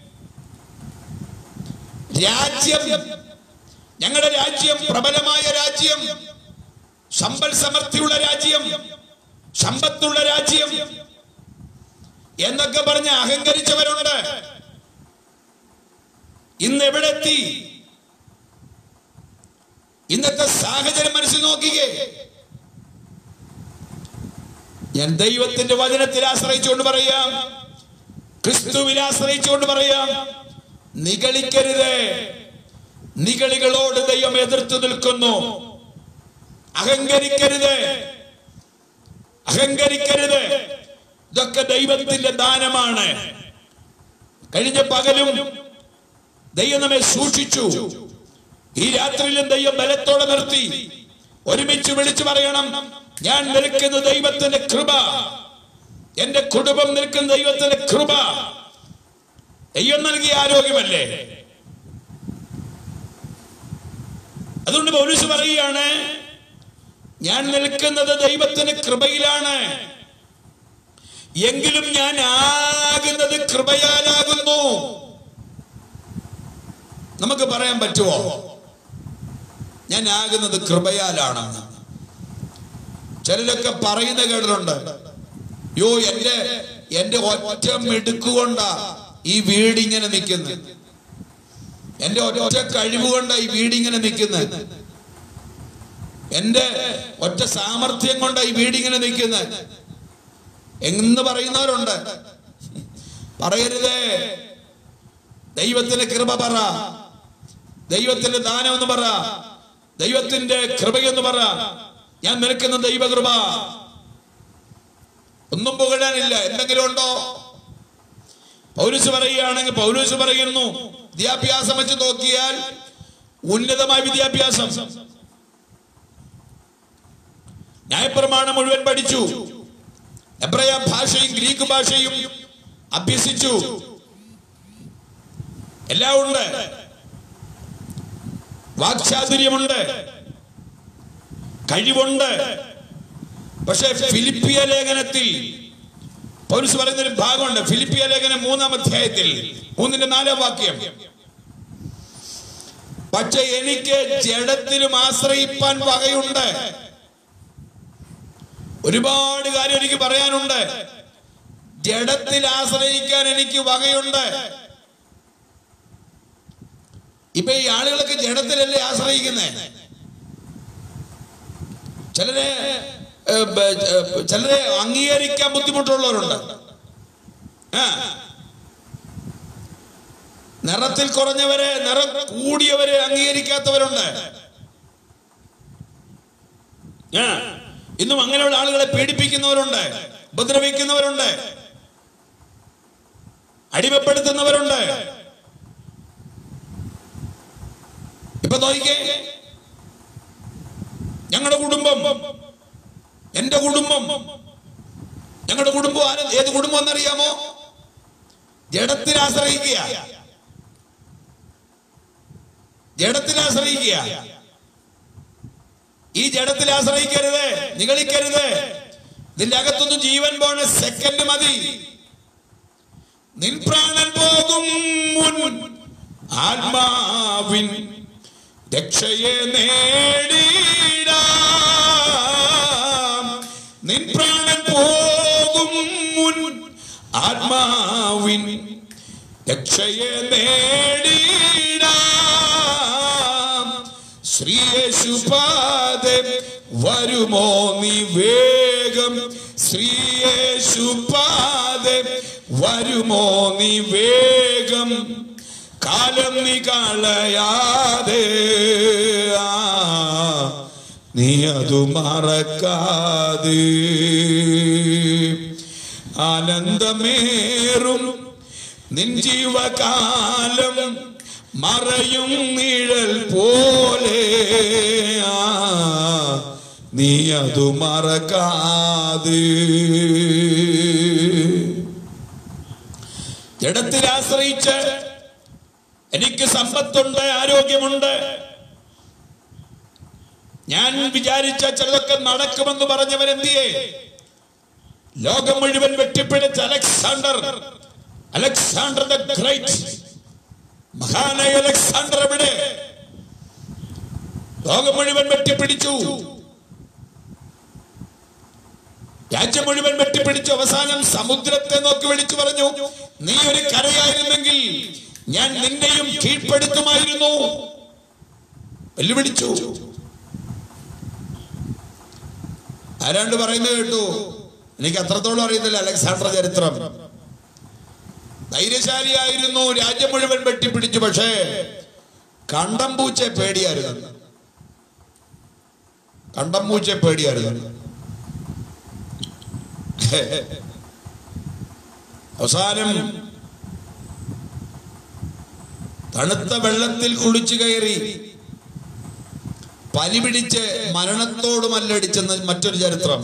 രാജ്യം ഞങ്ങളുടെ രാജ്യം പ്രബലമായ രാജ്യം സമ്പൽ സമൃദ്ധിയുള്ള രാജ്യം സമ്പത്തുള്ള രാജ്യം എന്നൊക്കെ പറഞ്ഞ് അഹങ്കരിച്ചവരുണ്ട് ഇന്ന് എവിടെ എത്തി ഇന്നത്തെ സാഹചര്യം മനസ്സിൽ നോക്കിക്കേ ഞാൻ ദൈവത്തിന്റെ വചനത്തിൽ ആശ്രയിച്ചുകൊണ്ട് പറയാം ക്രിസ്തുവിൽ ആശ്രയിച്ചുകൊണ്ട് പറയാം നിഗളിക്കരുത് നിഗളികളോട് ദൈവം എതിർത്ത് നിൽക്കുന്നു അഹങ്കരിക്കരുത് അഹങ്കരിക്കരുത് ഇതൊക്കെ ദൈവത്തിന്റെ ദാനമാണ് കഴിഞ്ഞ പകലും ദൈവം നമ്മെ സൂക്ഷിച്ചു ഈ രാത്രിയിലും ദൈവം ബലത്തോടെ നിർത്തി ഒരുമിച്ച് വിളിച്ചു പറയണം ഞാൻ നിൽക്കുന്ന ദൈവത്തിന്റെ കൃപ എന്റെ കുടുംബം നിൽക്കുന്ന ദൈവത്തിന്റെ കൃപ ദൈവം നൽകിയ ആരോഗ്യമല്ലേ അതുകൊണ്ട് പൗലുസ് പറയുകയാണ് ഞാൻ നിൽക്കുന്നത് ദൈവത്തിന്റെ കൃപയിലാണ് എങ്കിലും ഞാൻ ആകുന്നത് കൃപയാലാകുന്നു നമുക്ക് പറയാൻ പറ്റുമോ ഞാൻ ആകുന്നത് കൃപയാലാണെന്ന് ചിലരൊക്കെ പറയുന്ന കേട്ടിട്ടുണ്ട് യോ എന്റെ എന്റെ ഒറ്റ മിടുക്കുകൊണ്ടാ ഈ വീടിങ്ങനെ നിൽക്കുന്നത് എന്റെ ഒറ്റ കഴിവുകൊണ്ടാ ഈ വീടിങ്ങനെ നിൽക്കുന്നത് എന്റെ ഒറ്റ സാമർഥ്യം കൊണ്ടാ ഈ വീടിങ്ങനെ നിൽക്കുന്നത് എന്ന് പറയുന്നവരുണ്ട് പറയരുതേ ദൈവത്തിന്റെ കൃപ പറ ദൈവത്തിന്റെ ദാനം എന്ന് പറ ദൈവത്തിന്റെ കൃപയെന്ന് പറ ഞാൻ നിൽക്കുന്ന ദൈവകൃപ ഒന്നും പുകഴാനില്ല എന്തെങ്കിലും ഉണ്ടോ പൗരസ് പറയുകയാണെങ്കിൽ പൗരസ് പറയുന്നു വിദ്യാഭ്യാസം വെച്ച് നോക്കിയാൽ ഉന്നതമായ വിദ്യാഭ്യാസം ന്യായപ്രമാണം മുഴുവൻ പഠിച്ചു എബ്രയ ഭാഷയും ഗ്രീക്ക് ഭാഷയും അഭ്യസിച്ചു എല്ലാം ഉണ്ട് വാക്ചാതുര്യമുണ്ട് കഴിവുണ്ട് പക്ഷെ ഫിലിപ്പിയ ലേഖനത്തിൽ പൗരസ് പറയുന്ന ഒരു ഭാഗമുണ്ട് ഫിലിപ്പിയ ലേഖനം മൂന്നാം അധ്യായത്തിൽ മൂന്നിന്റെ നാലാം വാക്യം പക്ഷെ എനിക്ക് ജഡത്തിലും ആശ്രയിപ്പാൻ വകയുണ്ട് ഒരുപാട് കാര്യം എനിക്ക് പറയാനുണ്ട് ജഡത്തിൽ ആശ്രയിക്കാൻ എനിക്ക് വകയുണ്ട് ഇപ്പൊ ഈ ആളുകളൊക്കെ ജഡത്തിലല്ലേ ആശ്രയിക്കുന്നേ ചിലരെ ഏ, ബ- ഏ, ചിലരെ അംഗീകരിക്കാൻ ബുദ്ധിമുട്ടുള്ളവരുണ്ട് ആ. നിറത്തിൽ കുറഞ്ഞവരെ നിറം കൂടിയവരെ അംഗീകരിക്കാത്തവരുണ്ട് ആ. ഇന്നും അങ്ങനെയുള്ള ആളുകളെ പീഡിപ്പിക്കുന്നവരുണ്ട് ഉപദ്രവിക്കുന്നവരുണ്ട് അടിമപ്പെടുത്തുന്നവരുണ്ട് ഇപ്പൊ നോക്കിക്കേ ഞങ്ങളുടെ കുടുംബം എന്റെ കുടുംബം ഞങ്ങളുടെ കുടുംബം ആര് ഏത് കുടുംബം എന്നറിയാമോ ജഡത്തിൽ ആശ്രയിക്കുക ജഡത്തിൽ ആശ്രയിക്കുക ഈ ജഡത്തിൽ ആശ്രയിക്കരുത് നിഗളിക്കരുത് ഇതിന്റെ അകത്തൊന്നും ജീവൻ പോണ സെക്കൻഡ് മതി നിൻ പ്രാണൻ പോകും മുൻ ആത്മാവിൻ രക്ഷയെ നേടിടാം നിൻ പ്രാണൻ പോകും മുൻ ആത്മാവിൻ രക്ഷയെ നേടിടാം ശ്രീയേശുപാദം വരുമോ നീ വേഗം ശ്രീയേശുപാദം വരുമോ നീ വേഗം കാലം നീ കളയാതെ ആ, നീ അതു മറക്കാതെ ആനന്ദമേറും നിൻ ജീവകാലം മറയും നിഴൽ പോലെ ആ, നീ അതു മറക്കാതെ ജഡത്തിൽ ആശ്രയിച്ച് എനിക്ക് സമ്പത്തുണ്ട് ആരോഗ്യമുണ്ട് ഞാൻ വിചാരിച്ച ചിലതൊക്കെ നടക്കുമെന്ന് പറഞ്ഞവൻ എന്തിയെ ലോകം മുഴുവൻ വെട്ടിപ്പിടിച്ച അലക്സാണ്ടർ അലക്സാണ്ടർ ദ ഗ്രേറ്റ് മഹാനായ അലക്സാണ്ടർ എവിടെ ലോകം മുഴുവൻ വെട്ടിപ്പിടിച്ചു രാജ്യം മുഴുവൻ വെട്ടിപ്പിടിച്ചു അവസാനം സമുദ്രത്തെ നോക്കി വിളിച്ചു പറഞ്ഞു നീ ഒരു കരയായിരുന്നെങ്കിൽ ഞാൻ നിന്നെയും കീഴ്പ്പെടുത്തുമായിരുന്നു വെല്ലുവിളിച്ചു ആരാണ്ട് പറയുന്നത് കേട്ടു എനിക്ക് അത്രത്തോളം അറിയത്തില്ല അലക്സാണ്ടർ ചരിത്രം ധൈര്യശാലിയായിരുന്നു രാജ്യം മുഴുവൻ വെട്ടിപ്പിടിച്ചു പക്ഷേ കണ്ടം പൂച്ചെ പേടിയായിരുന്നു കണ്ടം പൂച്ചെ പേടിയായിരുന്നു അവസാനം തണുത്ത വെള്ളത്തിൽ കുളിച്ചു കയറി പനി പിടിച്ച് മരണത്തോട് മല്ലടിച്ചെന്ന് മറ്റൊരു ചരിത്രം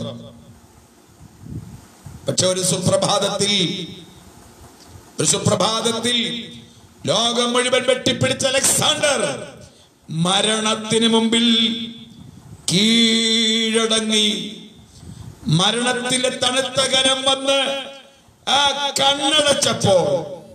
പക്ഷെ ഒരു സുപ്രഭാതത്തിൽ ഒരു സുപ്രഭാതത്തിൽ ലോകം മുഴുവൻ വെട്ടിപ്പിടിച്ച അലക്സാണ്ടർ മരണത്തിന് മുമ്പിൽ കീഴടങ്ങി മരണത്തിന്റെ തണുത്ത കരം വന്ന് ആ കണ്ണടച്ചപ്പോൾ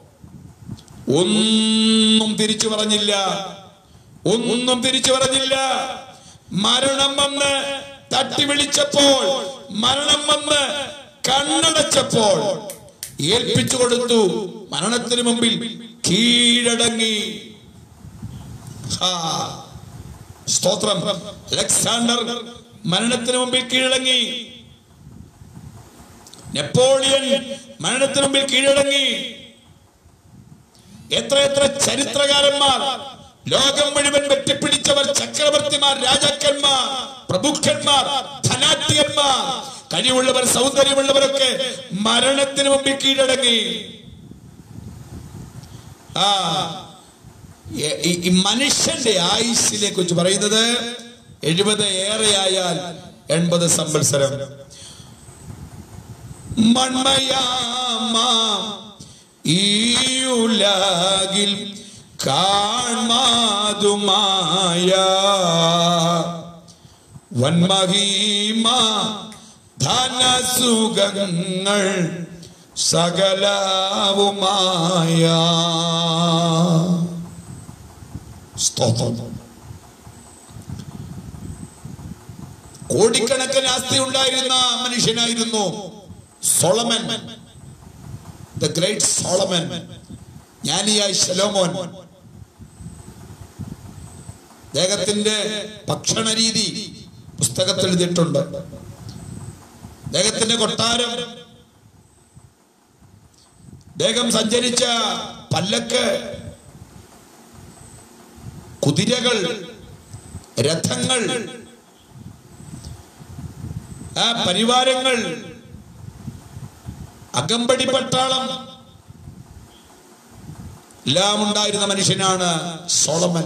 ഒന്നും തിരിച്ചു പറഞ്ഞില്ല ഒന്നും തിരിച്ചു പറഞ്ഞില്ല മരണം വന്ന് തട്ടി വിളിച്ചപ്പോൾ മരണം വന്ന് കണ്ണടച്ചപ്പോൾ ഏൽപ്പിച്ചു കൊടുത്തു മരണത്തിന് മുമ്പിൽ കീഴടങ്ങി ഹാ. സ്തോത്രം അലക്സാണ്ടർ മരണത്തിന് മുമ്പിൽ കീഴടങ്ങി നെപ്പോളിയൻ മരണത്തിന് മുമ്പിൽ കീഴടങ്ങി എത്ര എത്ര ചരിത്രകാരന്മാർ ലോകം മുഴുവൻ വെട്ടിപ്പിടിച്ചവർ ചക്രവർത്തിമാർ രാജാക്കന്മാർ പ്രഭുക്കന്മാർ ധനാത്യന്മാർ കഴിവുള്ളവർ സൗന്ദര്യമുള്ളവരൊക്കെ മരണത്തിന് മുമ്പിൽ കീഴടങ്ങി ആ ഈ- ഈ- ഈ മനുഷ്യന്റെ ആയുസ്സിനെ കുറിച്ച് പറയുന്നത് എഴുപത് ഏറെയായാൽ എൺപത് സംവത്സരം മൺമയാമ ഈ ഉലകിൽ കാൺമാതുമായ വന്മഹീമ ധനസുഖങ്ങൾ സകലവുമായ സ്തോത്രം കോടിക്കണക്കിന് ആസ്തി ഉണ്ടായിരുന്ന മനുഷ്യനായിരുന്നു സോളമൻ ദ ഗ്രേറ്റ് സോളമൻ ജ്ഞാനിയായ ശലോമോൻ അദ്ദേഹത്തിന്റെ ഭക്ഷണ രീതി പുസ്തകത്തിൽ എഴുതിയിട്ടുണ്ട് അദ്ദേഹത്തിന്റെ കൊട്ടാരം അദ്ദേഹം സഞ്ചരിച്ച പല്ലക്ക് കുതിരകൾ രഥങ്ങൾ ആ പരിവാരങ്ങൾ അകമ്പടി പട്ടാളം എല്ലാം ഉണ്ടായിരുന്ന മനുഷ്യനാണ് സോളമൻ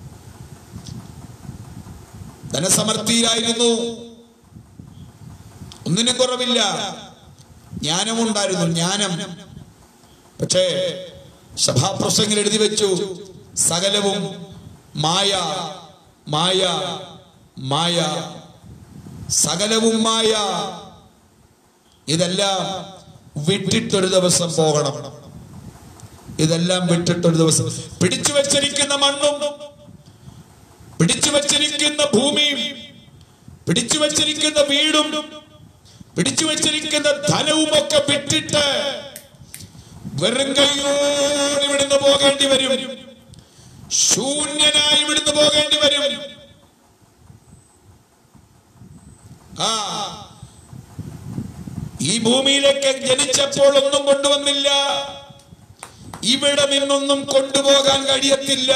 ധനസമൃദ്ധിയിലായിരുന്നു ഒന്നിനും കുറവില്ല ജ്ഞാനമുണ്ടായിരുന്നു ജ്ഞാനം പക്ഷേ സഭാപ്രസംഗിൽ എഴുതി വെച്ചു സകലവും മായ മായ മായ സകലവും മായ ഇതെല്ലാം വിട്ടിട്ടൊരു ദിവസം പോകണം ഇതെല്ലാം വിട്ടിട്ടൊരു ദിവസം പിടിച്ചു വച്ചിരിക്കുന്ന മണ്ണും പിടിച്ചു വച്ചിരിക്കുന്ന ഭൂമിയും പിടിച്ചു വച്ചിരിക്കുന്ന വീടും പിടിച്ചു വച്ചിരിക്കുന്ന ധനവും ഒക്കെ വിട്ടിട്ട് വെറും കൈയോട് ഇവിടുന്ന് പോകേണ്ടി വരും ശൂന്യനായി ഇവിടുന്ന് പോകേണ്ടി വരും ആ ഈ ഭൂമിയിലേക്ക് ജനിച്ചപ്പോൾ ഒന്നും കൊണ്ടുവന്നില്ല ഇവിടെ നിന്നൊന്നും കൊണ്ടുപോകാൻ കഴിയത്തില്ല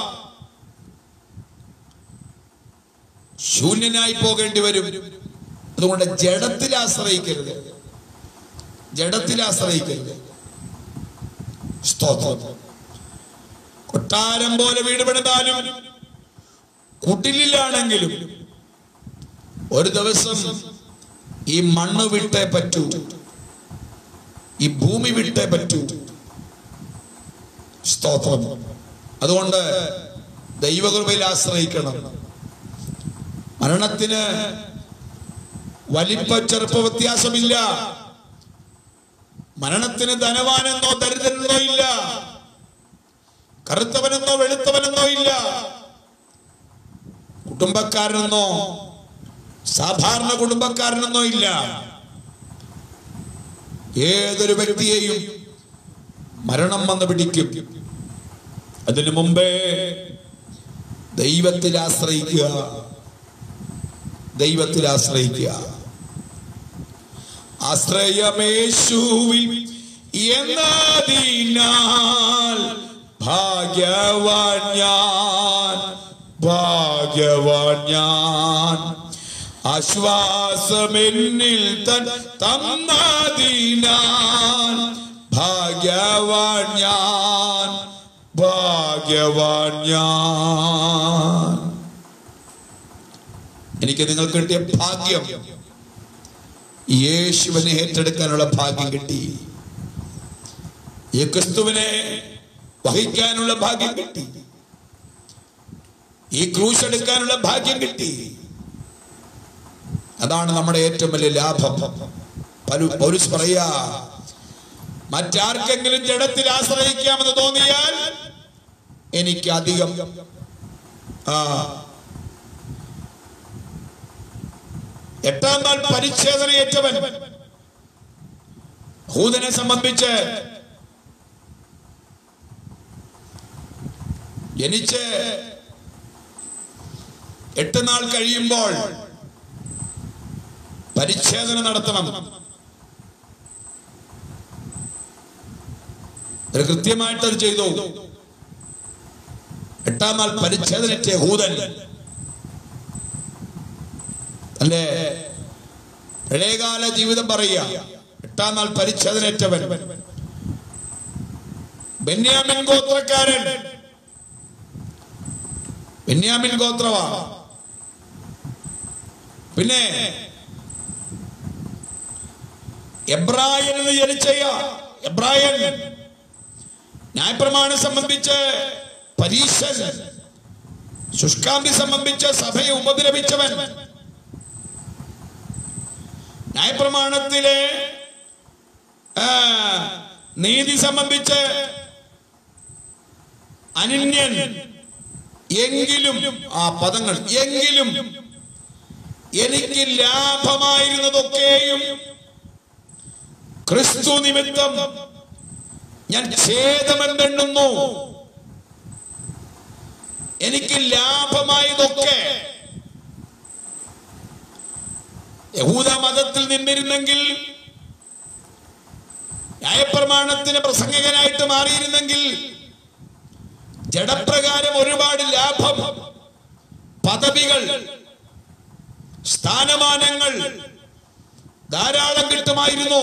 ശൂന്യനായി പോകേണ്ടി വരും അതുകൊണ്ട് ജഡത്തിൽ ആശ്രയിക്കരുത് ജഡത്തിൽ ആശ്രയിക്കരുത് സ്തോത്രം കൊട്ടാരം പോലെ വീട് പണിതാലും കുട്ടിലാണെങ്കിലും ഒരു ദിവസം ഈ മണ്ണ് വിട്ടേ പറ്റൂ ഈ ഭൂമി വിട്ടേ പറ്റൂ സ്തോത്രം അതുകൊണ്ട് ദൈവകൃപയിൽ ആശ്രയിക്കണം മരണത്തിന് വലിപ്പ ചെറുപ്പ വ്യത്യാസമില്ല മരണത്തിന് ധനവാനെന്നോ ദരിദ്രനെന്നോ ഇല്ല കറുത്തവനെന്നോ വെളുത്തവനെന്നോ ഇല്ല കുടുംബക്കാരനെന്നോ സാധാരണ കുടുംബക്കാരനെന്നോ ഇല്ല ഏതൊരു വ്യക്തിയെയും മരണം വന്ന് പിടിക്കും അതിനു മുമ്പേ ദൈവത്തിൽ ആശ്രയിക്കുക ദൈവത്തിൽ ആശ്രയിക്കുക ആശ്രയമേശുവിൽ എന്നതിനാൽ ഭാഗ്യവാൻ ഞാൻ ഭാഗ്യവാൻ ഞാൻ ആശ്വാസമെന്നിൽ തൻ തന്നതിനാൽ ഭാഗ്യവാൻ ഞാൻ ഭാഗ്യവാൻ ഞാൻ എനിക്ക് നിങ്ങൾക്ക് കിട്ടിയ ഭാഗ്യം യേശുവിനെ ഏറ്റെടുക്കാനുള്ള ഭാഗ്യം കിട്ടി ഈ ക്രിസ്തുവിനെ വഹിക്കാനുള്ള ഭാഗ്യം കിട്ടി ഈ ക്രൂശ് എടുക്കാനുള്ള ഭാഗ്യം കിട്ടി അതാണ് നമ്മുടെ ഏറ്റവും വലിയ ലാഭം പലു- പൗലുസ് പറയാ മറ്റാർക്കെങ്കിലും ജഡത്തിൽ ആശ്രയിക്കാമെന്ന് തോന്നിയാൽ എനിക്ക് അധികം ആ എട്ടാം നാൾ പരിച്ഛേദനയേറ്റവൻ ഹൂദനെ സംബന്ധിച്ച് ജനിച്ച് എട്ട് നാൾ കഴിയുമ്പോൾ പരിച്ഛേദന നടത്തണം ഒരു കൃത്യമായിട്ട് അത് ചെയ്തു എട്ടാം നാൾ പരിച്ഛേദനറ്റ ഹൂദൻ തന്റെ പഴയകാല ജീവിതം പറയുക എട്ടാം നാൾ പരിച്ഛേദനേറ്റവൻ ബെന്യാമിൻ ഗോത്രക്കാരൻ ബെന്യാമിൻ ഗോത്രവാ പിന്നെ എബ്രായൻ എന്ന് ജനിച്ച എബ്രായൻ ന്യായപ്രമാണം സംബന്ധിച്ച് പരീശൻ ശുഷ്കാന്തി സംബന്ധിച്ച് സഭയെ ഉപദ്രവിച്ചവൻ ന്യായപ്രമാണത്തിലെ ആ, നീതി സംബന്ധിച്ച് അനന്യൻ എങ്കിലും ആ പദങ്ങൾ എങ്കിലും എനിക്ക് ലാഭമായിരുന്നതൊക്കെയും ക്രിസ്തു നിമിത്തം ഞാൻ ഛേദമെന്നെണ്ണുന്നു എനിക്ക് ലാഭമായതൊക്കെ യഹൂദ മതത്തിൽ നിന്നിരുന്നെങ്കിൽ ന്യായപ്രമാണത്തിന് പ്രസംഗകനായിട്ട് മാറിയിരുന്നെങ്കിൽ ജഡപ്രകാരം ഒരുപാട് ലാഭം പദവികൾ സ്ഥാനമാനങ്ങൾ ധാരാളം കിട്ടുമായിരുന്നു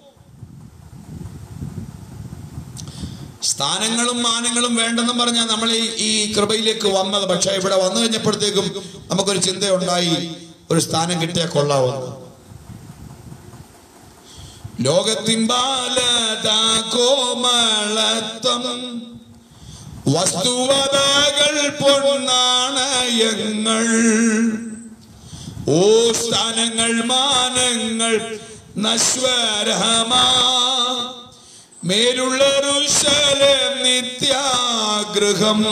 സ്ഥാനങ്ങളും മാനങ്ങളും വേണ്ടെന്നും പറഞ്ഞാൽ നമ്മൾ ഈ ഈ കൃപയിലേക്ക് വന്നത് പക്ഷെ ഇവിടെ വന്നു കഴിഞ്ഞപ്പോഴത്തേക്കും നമുക്കൊരു ചിന്തയുണ്ടായി ഒരു സ്ഥാനം കിട്ടിയാൽ കൊള്ളാവുന്നു ലോകത്തിൻ ബാലതാ കോമളത്വം വസ്തുവതകൾ പൊന്നാണയങ്ങൾ ഓ സ്ഥാനങ്ങൾ മാനങ്ങൾ നശ്വരമാ മേലുള്ള റുശലേം നിത്യാഗ്രഹം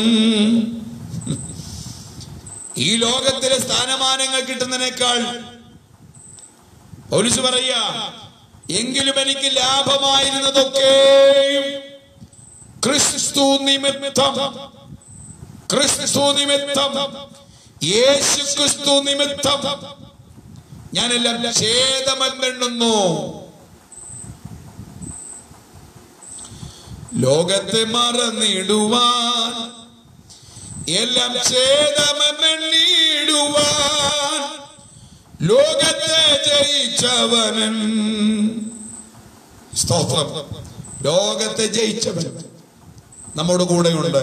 ഈ ലോകത്തിലെ സ്ഥാനമാനങ്ങൾ കിട്ടുന്നതിനേക്കാൾ പോലീസ് പറയാ എങ്കിലും എനിക്ക് ലാഭമായിരുന്നതൊക്കെയും ക്രിസ്തു നിമിത്തം ക്രിസ്തു നിമിത്തം യേശു ക്രിസ്തു നിമിത്തം ഞാനെല്ലാം ഛേദമെന്നെണ്ണുന്നു ലോകത്തെ മറന്നിടുവാൻ എല്ലാം ഛേദമെന്നെണ്ണിടുവാൻ ലോകത്തെ ജയിച്ചവനൻ സ്തോത്രം ലോകത്തെ ജയിച്ചവൻ നമ്മുടെ കൂടെയുണ്ട്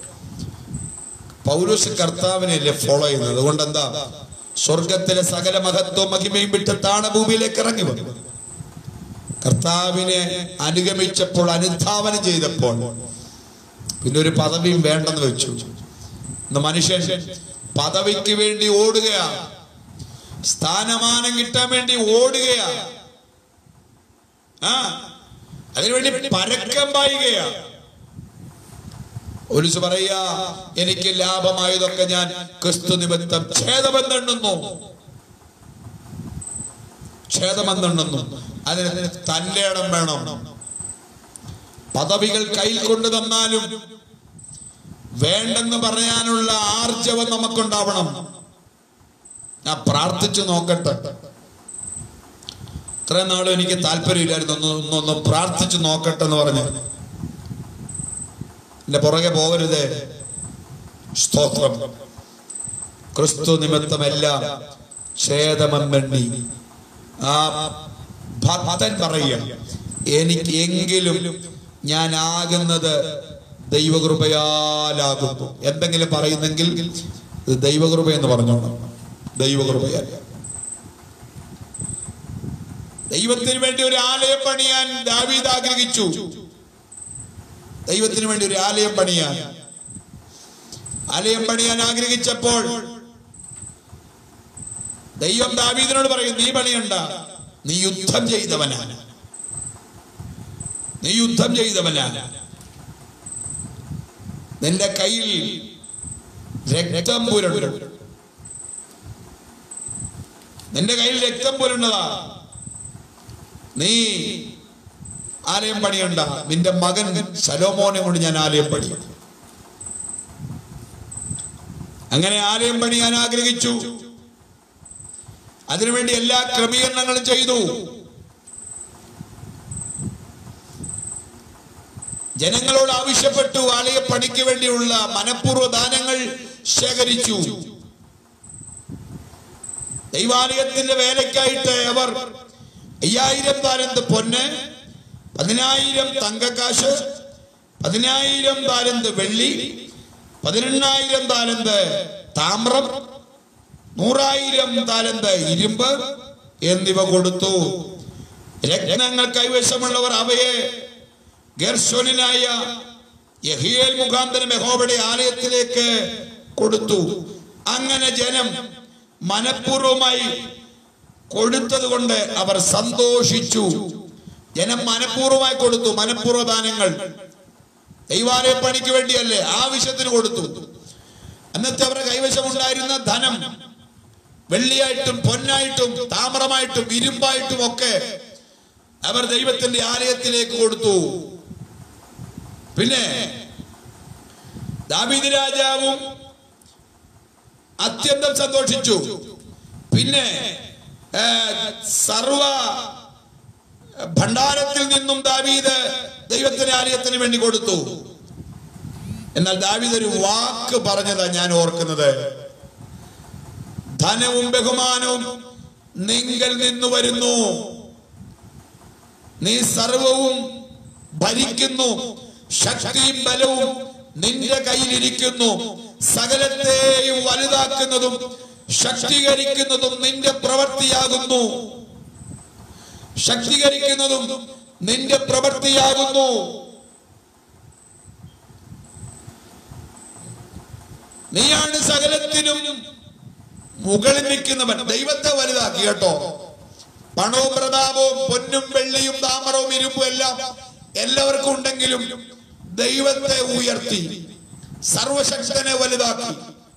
പൗരുഷ കർത്താവിനെയല്ലേ ഫോളോ ചെയ്യുന്നത് അതുകൊണ്ട് എന്താ സ്വർഗത്തിലെ സകല മഹത്വവും മഹിമയും വിട്ട് താണഭൂമിയിലേക്ക് ഇറങ്ങി വന്നു കർത്താവിനെ അനുഗമിച്ചപ്പോൾ അനുധാവനം ചെയ്തപ്പോൾ പിന്നെ ഒരു പദവിയും വേണ്ടെന്ന് വെച്ചു ഇന്ന് മനുഷ്യൻ പദവിക്ക് വേണ്ടി ഓടുകയാ സ്ഥാനമാനം കിട്ടാൻ വേണ്ടി ഓടുകയാ ആ അതിനുവേണ്ടി പരക്കം പായുകയാ ഒലിസ് പറയാ എനിക്ക് ലാഭമായതൊക്കെ ഞാൻ ക്രിസ്തു നിമിത്തം ഛേദമെന്നെണ്ണുന്നു ഛേദമെന്നെണ്ണുന്നു അതിന് തന്റെ ഇടം വേണം പദവികൾ കയ്യിൽ കൊണ്ടു തന്നാലും വേണ്ടെന്ന് പറയാനുള്ള ആർജവം നമുക്കുണ്ടാവണം ഞാൻ പ്രാർത്ഥിച്ചു നോക്കട്ടെ ഇത്രയും നാളും എനിക്ക് താല്പര്യമില്ലായിരുന്നു ഒന്ന് ഒന്നൊന്ന് പ്രാർത്ഥിച്ചു നോക്കട്ടെ എന്ന് പറഞ്ഞു എന്റെ പുറകെ പോകരുതേ സ്തോത്രം ക്രിസ്തു നിമിത്തമെല്ലാം ഛേദമെണ്ണി ആ ഭക്തൻ പറയുക എനിക്ക് എങ്കിലും ഞാൻ ആകുന്നത് ദൈവകൃപയാലാകുന്നു എന്തെങ്കിലും പറയുന്നെങ്കിൽ ഇത് ദൈവകൃപ എന്ന് പറഞ്ഞോണം ദൈവകൃപയാൽ ദൈവത്തിന് വേണ്ടി ഒരു ആലയം പണിയാൻ ദാവീദ് ആഗ്രഹിച്ചു ദൈവത്തിന് വേണ്ടി ഒരു ആലയം പണിയാൻ ആലയം പണിയാൻ ആഗ്രഹിച്ചപ്പോൾ ദൈവം ദാവീദിനോട് പറയും നീ പണിയണ്ട നീ യുദ്ധം ചെയ്തവനാണ് നീ യുദ്ധം ചെയ്തവനാണ് നിന്റെ കയ്യിൽ രക്തം പുരണ്ടു നിന്റെ കയ്യിൽ രക്തം പുരണ്ടതാ നീ ആലയം പണിയണ്ട നിന്റെ മകൻ ശലോമോനെ കൊണ്ട് ഞാൻ ആലയം പണിയും അങ്ങനെ ആലയം പണിയാൻ ആഗ്രഹിച്ചു അതിനുവേണ്ടി എല്ലാ ക്രമീകരണങ്ങളും ചെയ്തു ജനങ്ങളോട് ആവശ്യപ്പെട്ടു ആലയ പണിക്ക് വേണ്ടിയുള്ള മനഃപൂർവ്വ ദാനങ്ങൾ ശേഖരിച്ചു ദൈവാലയത്തിന്റെ വേലയ്ക്കായിട്ട് അവർ അയ്യായിരം താരന്ത് പൊന്ന് പതിനായിരം തങ്കക്കാശ് പതിനായിരം താരന്ത് വെള്ളി പതിനെണ്ണായിരം താലന്ത് താമ്രം നൂറായിരം താലന്ത് ഇരുമ്പ് എന്നിവ കൊടുത്തു രത്നങ്ങൾ കൈവശമുള്ളവർ അവയെ ഗർശോനായ യഹിയേൽ മുഖാന്തരം യഹോവയുടെ ആലയത്തിലേക്ക് കൊടുത്തു അങ്ങനെ ജനം മനഃപൂർവമായി കൊടുത്തത് കൊണ്ട് അവർ സന്തോഷിച്ചു ജനം മനഃപൂർവമായി കൊടുത്തു മനഃപൂർവ്വ ദാനങ്ങൾ ദൈവാലയ പണിക്ക് വേണ്ടിയല്ലേ ആവശ്യത്തിന് കൊടുത്തു അന്നത്തെ അവരുടെ കൈവശമുണ്ടായിരുന്ന ധനം വെള്ളിയായിട്ടും പൊന്നായിട്ടും താമ്രമായിട്ടും ഇരുമ്പായിട്ടും ഒക്കെ അവർ ദൈവത്തിന്റെ ആലയത്തിലേക്ക് കൊടുത്തു പിന്നെ ദാവീദ് രാജാവും അത്യന്തം സന്തോഷിച്ചു പിന്നെ ഏ, സർവ ഭണ്ഡാരത്തിൽ നിന്നും ദാവീദ് ദൈവത്തിന്റെ ആലയത്തിന് വേണ്ടി കൊടുത്തു എന്നാൽ ദാവീദ് ഒരു വാക്ക് പറഞ്ഞതാ ഞാൻ ഓർക്കുന്നത് ധനവും ബഹുമാനവും നിങ്ങൾ നിന്ന് വരുന്നു നീ സർവവും ഭരിക്കുന്നു ശക്തിയും ബലവും നിന്റെ കയ്യിലിരിക്കുന്നു സകലത്തെയും വലുതാക്കുന്നതും ശക്തീകരിക്കുന്നതും നിന്റെ പ്രവൃത്തിയാകുന്നു ശക്തീകരിക്കുന്നതും നിന്റെ പ്രവൃത്തിയാകുന്നു നീയാണ് സകലത്തിനും മുകളിൽ നിൽക്കുന്നവൻ ദൈവത്തെ വലുതാക്കി കേട്ടോ പണവും പ്രതാപവും പൊന്നും വെള്ളിയും താമരവും ഇരുമ്പും എല്ലാം എല്ലാവർക്കും ഉണ്ടെങ്കിലും ദൈവത്തെ ഉയർത്തി സർവശക്തനെ വലുതാക്കി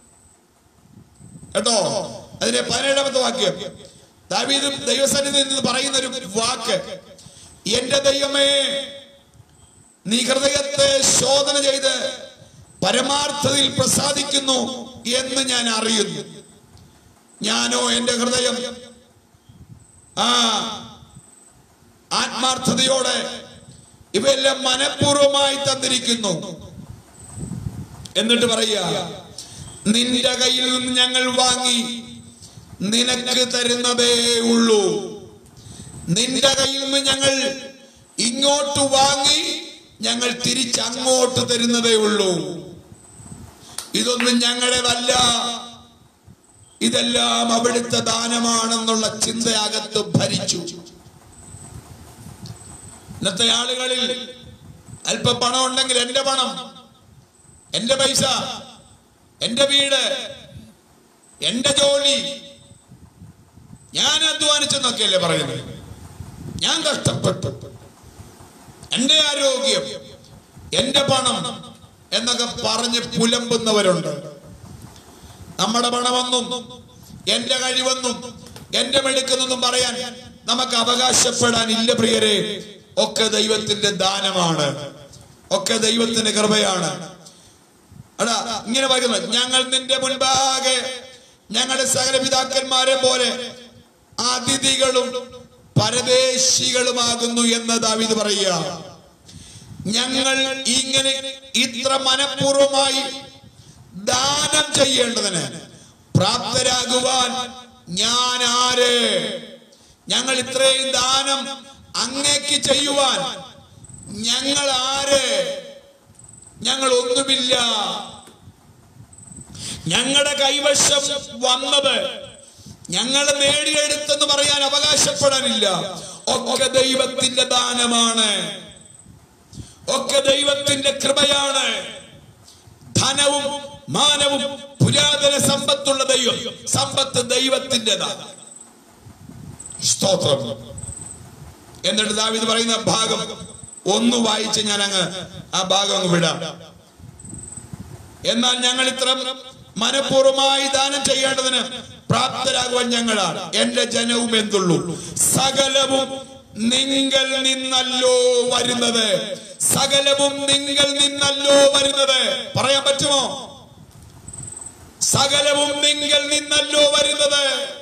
കേട്ടോ അതിന്റെ പതിനേഴാമത്തെ വാക്യം ദാവീദും ദൈവസന്നിധിയിൽ നിന്ന് പറയുന്ന ഒരു വാക്ക് എന്റെ ദൈവമേ നീ ഹൃദയത്തെ ശോധന ചെയ്ത് പരമാർത്ഥതയിൽ പ്രസാദിക്കുന്നു എന്ന് ഞാൻ അറിയുന്നു ഞാനോ എന്റെ ഹൃദയം ആ ആത്മാർത്ഥതയോടെ ഇവയെല്ലാം മനഃപൂർവമായി തന്നിരിക്കുന്നു എന്നിട്ട് പറയുക നിന്റെ കയ്യിൽ നിന്ന് ഞങ്ങൾ വാങ്ങി നിനക്ക് തരുന്നതേ ഉള്ളൂ നിന്റെ കയ്യിൽ നിന്ന് ഞങ്ങൾ ഇങ്ങോട്ട് വാങ്ങി ഞങ്ങൾ തിരിച്ചങ്ങോട്ട് തരുന്നതേ ഉള്ളൂ ഇതൊന്നും ഞങ്ങളുടേതല്ല ഇതെല്ലാം അവിടുത്തെ ദാനമാണെന്നുള്ള ചിന്തയകത്ത് ഭരിച്ചു ഇന്നത്തെ ആളുകളിൽ അല്പ പണം ഉണ്ടെങ്കിൽ എന്റെ പണം എന്റെ പൈസ എന്റെ വീട് എന്റെ ജോലി ഞാൻ അധ്വാനിച്ചെന്നൊക്കെയല്ലേ പറയുന്നത് ഞാൻ കഷ്ടപ്പെട്ടു എന്റെ ആരോഗ്യം എന്റെ പണം എന്നൊക്കെ പറഞ്ഞ് പുലമ്പുന്നവരുണ്ട് നമ്മുടെ പണമെന്നും എന്റെ കഴിവെന്നും എന്റെ മെടുക്കെന്നൊന്നും പറയാൻ നമുക്ക് അവകാശപ്പെടാൻ ഇല്ല പ്രിയരെ ഒക്കെ ദൈവത്തിന്റെ ദാനമാണ് ഒക്കെ ദൈവത്തിന്റെ കൃപയാണ് അടാ ഇങ്ങനെ പറയുന്നത് ഞങ്ങൾ നിന്റെ മുൻപാകെ ഞങ്ങളുടെ സകല പിതാക്കന്മാരെ പോലെ അതിഥികളും പരദേശികളുമാകുന്നു എന്ന് ദാവീദ് പറയുക ഞങ്ങൾ ഇങ്ങനെ ഇത്ര മനഃപൂർവമായി ദാനം ചെയ്യേണ്ടതിന് പ്രാപ്തരാകുവാൻ ഞാൻ ആര് ഞങ്ങൾ ഇത്രയും ദാനം അങ്ങേക്ക് ചെയ്യുവാൻ ഞങ്ങൾ ആര് ഞങ്ങൾ ഒന്നുമില്ല ഞങ്ങളുടെ കൈവശം വന്നത് ഞങ്ങൾ നേടിയെടുത്തെന്ന് പറയാൻ അവകാശപ്പെടാനില്ല ഒക്കെ ദൈവത്തിന്റെ ദാനമാണ് ഒക്കെ ദൈവത്തിന്റെ കൃപയാണ് ധനവും മാനവും പുരാതന സമ്പത്തുള്ള ദൈവം സമ്പത്ത് ദൈവത്തിൻ്റെതാണ് സ്തോത്രം എന്നിട്ട് ദാവിദ് പറയുന്ന ഭാഗം ഒന്ന് വായിച്ച് ഞാൻ അങ്ങ് ആ ഭാഗം അങ്ങ് വിടാം എന്നാൽ ഞങ്ങൾ ഇത്ര മനഃപൂർവമായി ദാനം ചെയ്യേണ്ടതിന് പ്രാപ്തരാകുവാൻ ഞങ്ങളാണ് എന്റെ ജനവും എന്തുള്ളൂ സകലവും നിങ്ങൾ നിന്നല്ലോ വരുന്നത് സകലവും നിങ്ങൾ നിന്നല്ലോ വരുന്നത് പറയാൻ പറ്റുമോ സകലവും നിങ്ങൾ നിന്നല്ലോ വരുന്നത്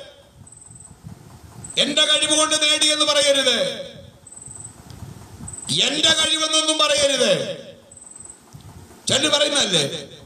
എന്റെ കഴിവ് കൊണ്ട് നേടിയെന്ന് പറയരുത് എന്റെ കഴിവെന്നൊന്നും പറയരുത് ചെല്ലു പറയുന്നല്ലേ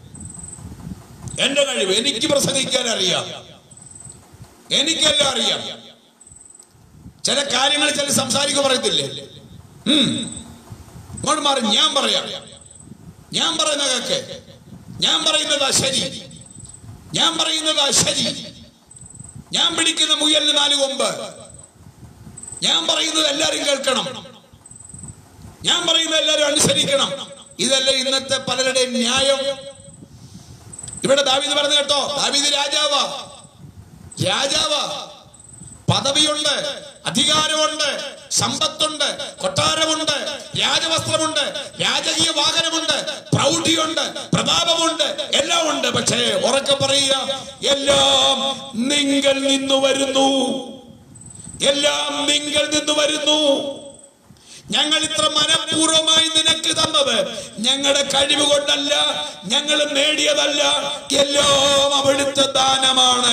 എന്റെ കഴിവ് എനിക്ക് പ്രസംഗിക്കാൻ അറിയാം എനിക്കെല്ലാം അറിയാം ചില കാര്യങ്ങൾ ചില സംസാരിക്കുക പറയത്തില്ലേ ഉം. ഇങ്ങോട്ട് മാറി ഞാൻ പറയാം ഞാൻ പറയുന്നതൊക്കെ ഞാൻ പറയുന്നതാ ശരി ഞാൻ പറയുന്നതാ ശരി ഞാൻ പിടിക്കുന്ന മുയലിന് നാല് കൊമ്പ് ഞാൻ പറയുന്നത് എല്ലാരും കേൾക്കണം ഞാൻ പറയുന്നത് എല്ലാരും അനുസരിക്കണം ഇതല്ല ഇന്നത്തെ പലരുടെയും ന്യായം ഇവിടെ ദാവീദ് പറഞ്ഞു കേട്ടോ ദാവീദ് രാജാവാ രാജാവാ പദവിയുണ്ട് അധികാരമുണ്ട് സമ്പത്തുണ്ട് കൊട്ടാരമുണ്ട് രാജവസ്ത്രമുണ്ട് രാജകീയ വാഹനമുണ്ട് പ്രൗഢിയുണ്ട് പ്രതാപമുണ്ട് എല്ലാം ഉണ്ട് പക്ഷേ ഉറക്കെ പറയുക എല്ലാം നിങ്ങൾ നിന്നു വരുന്നു എല്ലാം നിങ്ങൾ നിന്ന് വരുന്നു ഞങ്ങൾ ഇത്ര മനഃപൂർവമായി നിനക്ക് തന്നത് ഞങ്ങളുടെ കഴിവ് കൊണ്ടല്ല ഞങ്ങൾ നേടിയതല്ല എല്ലാം അവിടുത്തെ ദാനമാണ്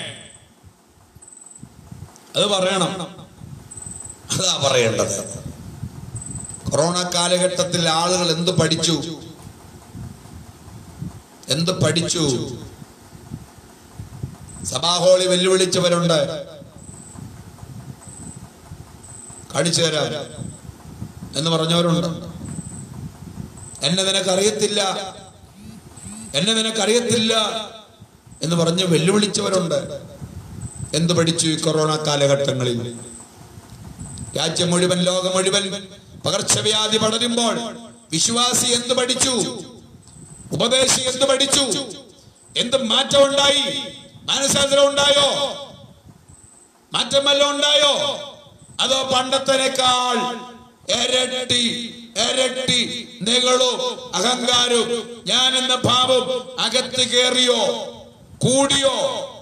അത് പറയണം അതാ പറയേണ്ടത് കൊറോണ കാലഘട്ടത്തിൽ ആളുകൾ എന്ത് പഠിച്ചു എന്ത് പഠിച്ചു സഭാഹോളി വെല്ലുവിളിച്ചവരുണ്ട് കാണിച്ചു തരാം എന്ന് പറഞ്ഞവരുണ്ട് എന്നെ നിനക്കറിയത്തില്ല എന്നെ നിനക്കറിയത്തില്ല എന്ന് പറഞ്ഞ് വെല്ലുവിളിച്ചവരുണ്ട് എന്ത് പഠിച്ചു ഈ കൊറോണ കാലഘട്ടങ്ങളിൽ രാജ്യം മുഴുവൻ ലോകം മുഴുവൻ പകർച്ചവ്യാധി പടരുമ്പോൾ വിശ്വാസി എന്ത് പഠിച്ചു ഉപദേശി എന്ത് പഠിച്ചു എന്ത് മാറ്റം ഉണ്ടായി മാനസാന്തരം ഉണ്ടായോ മാറ്റം വല്ലതും ഉണ്ടായോ അതോ പണ്ടത്തേക്കാൾ ഇരട്ടി ഇരട്ടി നികളും അഹങ്കാരവും ഞാൻ എന്ന ഭാവം അകത്ത് കയറിയോ കൂടിയോ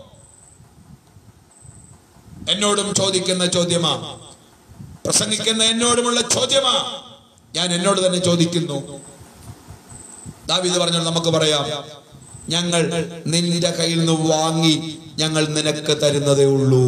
എന്നോടും ചോദിക്കുന്ന ചോദ്യമാ പ്രസംഗിക്കുന്ന എന്നോടുമുള്ള ചോദ്യമാ ഞാൻ എന്നോട് തന്നെ ചോദിക്കുന്നു ദാവീദ് പറഞ്ഞാൽ നമുക്ക് പറയാം ഞങ്ങൾ നിന്റെ കയ്യിൽ നിന്ന് വാങ്ങി ഞങ്ങൾ നിനക്ക് തരുന്നതേ ഉള്ളൂ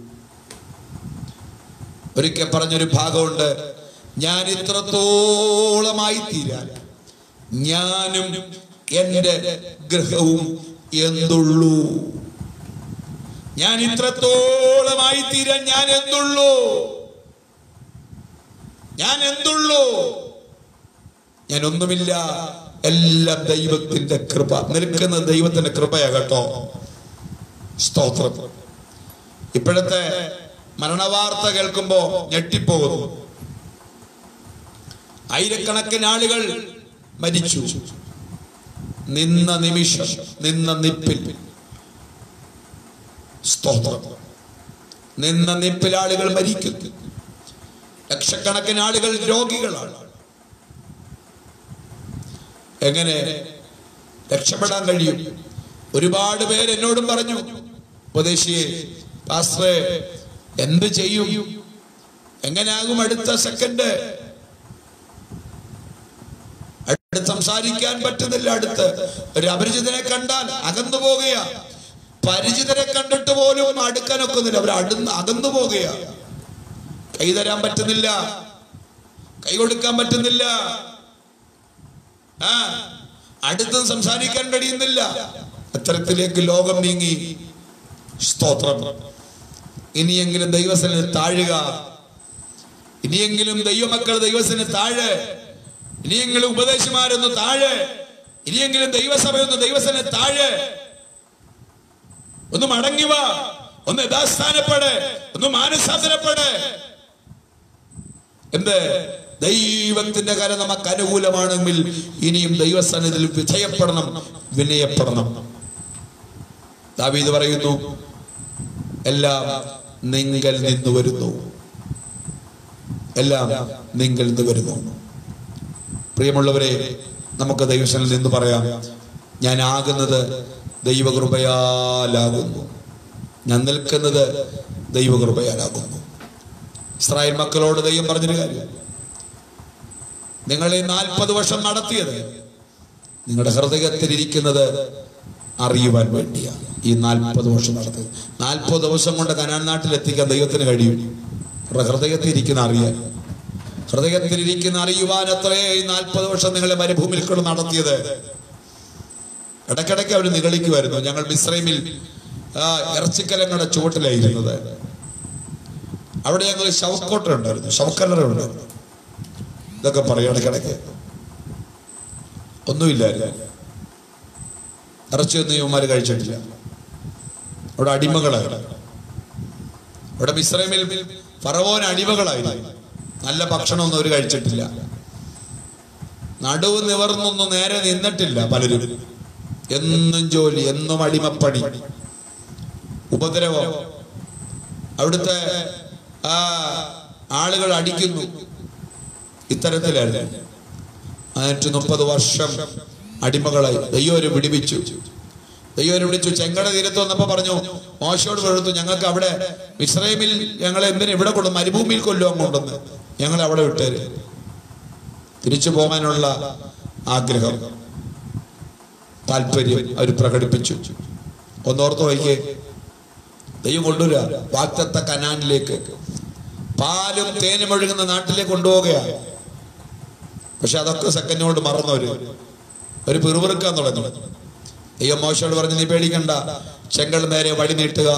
ഒരിക്കൽ പറഞ്ഞൊരു ഭാഗമുണ്ട് ഞാൻ ഇത്രത്തോളമായി തീരാൻ ഞാനും എന്റെ ഗ്രഹവും എന്തുള്ളൂ ഞാൻ ഇത്രത്തോളമായി തീരാൻ ഞാൻ എന്തുള്ളൂ ഞാൻ എന്തുള്ളൂ ഞാൻ ഒന്നുമില്ല എല്ലാം ദൈവത്തിന്റെ കൃപ നിൽക്കുന്ന ദൈവത്തിന്റെ കൃപയാ കേട്ടോ സ്തോത്രം ഇപ്പോഴത്തെ മരണവാർത്ത കേൾക്കുമ്പോ ഞെട്ടിപ്പോകുന്നു ആയിരക്കണക്കിന് ആളുകൾ മരിച്ചു നിന്ന നിമിഷം നിന്ന നിപ്പിൽ സ്തോത്രം നിന്ന നിപ്പിൽ ആളുകൾ മരിക്കുന്നു ലക്ഷക്കണക്കിന് ആളുകൾ രോഗികളാണ് എങ്ങനെ രക്ഷപ്പെടാൻ കഴിയും ഒരുപാട് പേര് എന്നോടും പറഞ്ഞു ഉപദേശിയെ പാസ്റ്ററെ എന്ത് ചെയ്യും എങ്ങനെയാകും അടുത്ത സെക്കൻഡ് അടുത്ത് സംസാരിക്കാൻ പറ്റുന്നില്ല അടുത്ത് ഒരു അപരിചിതനെ കണ്ടാൽ അകന്നു പോകുകയാ പരിചിതരെ കണ്ടിട്ട് പോലും അടുക്കാൻ ഒക്കുന്നില്ല അവർ അടുന്ന് അകന്നു പോകുകയാ കൈ തരാൻ പറ്റുന്നില്ല കൈ കൊടുക്കാൻ പറ്റുന്നില്ല ആ അടുത്ത് സംസാരിക്കാൻ കഴിയുന്നില്ല അത്തരത്തിലേക്ക് ലോകം നീങ്ങി സ്തോത്രം ഇനിയെങ്കിലും ദൈവസന് താഴുക ഇനിയെങ്കിലും ദൈവമക്കൾ ദൈവസന് താഴെ ഇനിയെങ്കിലും ഉപദേശമാരൊന്ന് താഴെ ഇനിയെങ്കിലും ദൈവസഭയൊന്ന് ദൈവസന് താഴെ ഒന്ന് മടങ്ങി വാ ഒന്ന് യഥാസ്ഥാനപ്പെട് ഒന്ന് മാനസാന്തരപ്പെട് എന്ത് ദൈവത്തിന്റെ കരം നമുക്ക് അനുകൂലമാണെങ്കിൽ ഇനിയും ദൈവസന്നിധിയിൽ വിധേയപ്പെടണം വിനയപ്പെടണം ദാവീദ് പറയുന്നു എല്ലാം നിങ്ങൾ നിന്ന് വരുന്നു എല്ലാം നിങ്ങൾ നിന്ന് വരുന്നു പ്രിയമുള്ളവരെ നമുക്ക് ദൈവസനിൽ നിന്ന് പറയാം ഞാൻ ആകുന്നത് ദൈവകൃപയാലാകുന്നു ഞാൻ നിൽക്കുന്നത് ദൈവകൃപയാലാകുന്നു ഇസ്രായേൽ മക്കളോട് ദൈവം പറഞ്ഞൊരു കാര്യം നിങ്ങൾ ഈ നാൽപ്പത് വർഷം നടത്തിയത് നിങ്ങളുടെ ഹൃദയത്തിലിരിക്കുന്നത് അറിയുവാൻ വേണ്ടിയാണ് ഈ നാൽപ്പത് വർഷം നടത്തിയത് നാൽപ്പത് ദിവസം കൊണ്ട് കനാൻ നാട്ടിൽ എത്തിക്കാൻ ദൈവത്തിന് കഴിയും അവരുടെ ഹൃദയത്തിൽ ഇരിക്കുന്ന അറിയാൻ ഹൃദയത്തിലിരിക്കുന്ന അറിയുവാൻ അത്രേ ഈ നാൽപ്പത് വർഷം നിങ്ങളെ മരുഭൂമിയിൽ കൊണ്ട് നടത്തിയത് ഇടയ്ക്കിടയ്ക്ക് അവർ നിഗളിക്കുമായിരുന്നു ഞങ്ങൾ മിശ്രൈമിൽ ആ, ഇറച്ചിക്കലങ്ങളുടെ ചുവട്ടിലായിരുന്നത് അവിടെ ഞങ്ങൾ ശവക്കോട്ട ഉണ്ടായിരുന്നു ശവക്കല്ലറ ഉണ്ടായിരുന്നു ഇതൊക്കെ പറയും ഇടയ്ക്കിടയ്ക്ക് ഒന്നുമില്ലായിരുന്നു ഇറച്ചിയൊന്നും ഇവന്മാർ കഴിച്ചിട്ടില്ല അവിടെ അടിമകളായിരുന്നു അവിടെ മിശ്രമിൽ ഫറവോൻ അടിമകളായിരുന്നു നല്ല ഭക്ഷണമൊന്നും അവർ കഴിച്ചിട്ടില്ല നടുവ് നിവർന്നൊന്നും നേരെ നിന്നിട്ടില്ല പലരും എന്നും ജോലി എന്നും അടിമപ്പണി ഉപദ്രവം അവിടുത്തെ ആ ആളുകൾ അടിക്കുന്നു ഇത്തരത്തിലായിരുന്നു അതിനു മുപ്പത് വർഷം അടിമകളായി ദൈവം പിടിപ്പിച്ചു ദൈവം പിടിച്ചു ചെങ്കട തീരത്ത് വന്നപ്പോ പറഞ്ഞു മോശയോട് വെളുത്തു ഞങ്ങൾക്ക് അവിടെ ഇസ്രയേമിൽ ഞങ്ങളെ എന്തിനു ഇവിടെ കൊണ്ടു മരുഭൂമിയിൽ കൊല്ലുവാൻ കൊണ്ടുവന്ന് ഞങ്ങൾ അവിടെ വിട്ടേര് തിരിച്ചു പോകാനുള്ള ആഗ്രഹം താല്പര്യം അവർ പ്രകടിപ്പിച്ചു ഒന്നോർത്ത് വൈകി ദൈവം കൊണ്ടുവരിക വാക്തത്ത കനാനിലേക്ക് പാലും തേനും ഒഴുകുന്ന നാട്ടിലേക്ക് കൊണ്ടുപോവുകയാണ് പക്ഷെ അതൊക്കെ സെക്കൻഡ് കൊണ്ട് മറന്നവര് ഒരു പിറുപിറുക്കാൻ തുടങ്ങി ദൈവം മോശയോട് പറഞ്ഞു നീ പേടിക്കണ്ട ചെങ്കടൽ നേരെ വഴി നീട്ടുക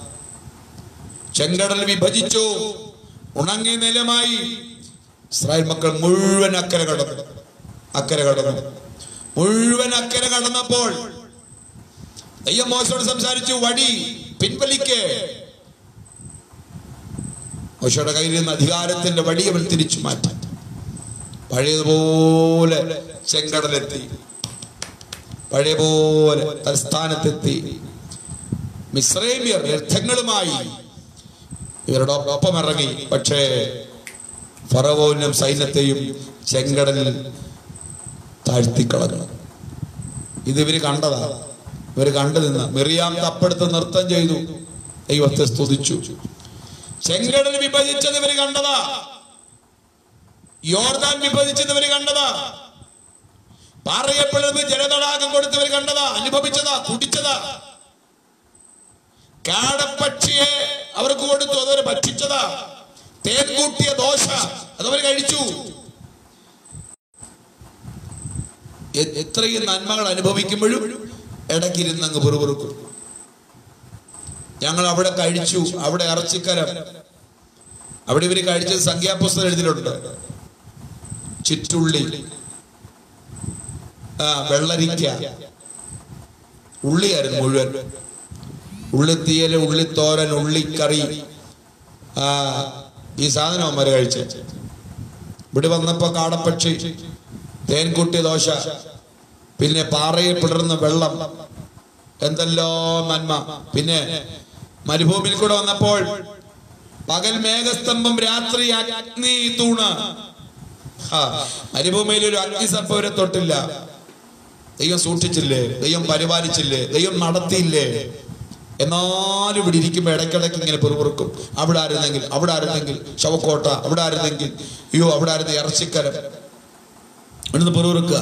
ചെങ്കടൽ വിഭജിച്ചു ഉണങ്ങിയ നിലമായി ഇസ്രായേൽ മക്കൾ മുഴുവൻ അക്കരെ കടന്നു അക്കരെ കടന്നു മുഴുവൻ അക്കരെ കടന്നപ്പോൾ ദൈവം മോശയോട് സംസാരിച്ചു വടി പിൻവലിക്കേ മോശയുടെ കയ്യിൽ നിന്ന് അധികാരത്തിന്റെ വടി അവൻ തിരിച്ചു മാറ്റി പഴയതുപോലെ ചെങ്കടലെത്തി പഴയ പോലെ തലസ്ഥാനത്തെത്തി മിശ്രേമ്യർ യുദ്ധങ്ങളുമായി ഇവരുടെ ഒപ്പം ഇറങ്ങി പക്ഷേ ഫറവോനും സൈന്യത്തെയും ചെങ്കടലിൽ താഴ്ത്തിക്കളഞ്ഞു ഇത് ഇവര് കണ്ടതാ ഇവര് കണ്ടു നിന്ന് മിറിയാം തപ്പെടുത്ത് നൃത്തം ചെയ്തു ദൈവത്തെ സ്തുതിച്ചു ചെങ്കടൽ വിഭജിച്ചത് ഇവര് കണ്ടതാ യോർദാൻ വിഭജിച്ചത് ഇവര് കണ്ടതാ പറയപ്പെടുന്നത് ജലതടാകം കൊടുത്തവർ കണ്ടതാ അനുഭവിച്ചതാ കുടിച്ചതാ കാടപ്പക്ഷിയെ അവർക്ക് കൊടുത്തു അതവര് ഭക്ഷിച്ചതാ തേൻ കൂട്ടിയ ദോശ അതവർ കഴിച്ചു എ- എത്രയും നന്മകൾ അനുഭവിക്കുമ്പോഴും ഇടയ്ക്കിരുന്ന് അങ്ങ് പെറുപെറുക്കും ഞങ്ങൾ അവിടെ കഴിച്ചു അവിടെ ഇറച്ചിക്കരം അവിടെ ഇവര് കഴിച്ചത് സംഖ്യാപുസ്തകം എഴുതിയിട്ടുണ്ട് ചുറ്റുള്ളി ആ വെള്ളരിക്ക ഉള്ളിയായിരുന്നു മുഴുവൻ ഉള്ളിത്തീയല് ഉള്ളിത്തോരൻ ഉള്ളിക്കറി ആ ഈ സാധനം അവന്മാര് കഴിച്ച ഇവിടെ വന്നപ്പോ കാടപ്പക്ഷി തേൻകുട്ടി ദോശ പിന്നെ പാറയിൽ പിടർന്ന വെള്ളം എന്തെല്ലോ നന്മ പിന്നെ മരുഭൂമിയിൽ കൂടെ വന്നപ്പോൾ പകൽ മേഘസ്തംഭം രാത്രി അഗ്നി തൂണ് ആ, മരുഭൂമിയിൽ ഒരു അഗ്നിസർപ്പം വരെ തൊട്ടില്ല ദൈവം സൂക്ഷിച്ചില്ലേ ദൈവം പരിപാലിച്ചില്ലേ ദൈവം നടത്തിയില്ലേ എന്നാലും ഇവിടെ ഇരിക്കുമ്പോൾ ഇടയ്ക്കിടയ്ക്ക് ഇങ്ങനെ പെറുപെറുക്കും അവിടെ ആയിരുന്നെങ്കിൽ അവിടെ ആയിരുന്നെങ്കിൽ ശവക്കോട്ട അവിടെ ആയിരുന്നെങ്കിൽ അയ്യോ അവിടെ ആയിരുന്നു ഇറച്ചിക്കരം ഇവിടുന്ന് പെറുപെറുക്കുക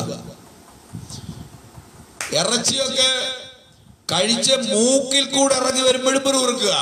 ഇറച്ചിയൊക്കെ കഴിച്ച് മൂക്കിൽ കൂടെ ഇറങ്ങി വരുമ്പോഴും പെറുപെറുക്കുക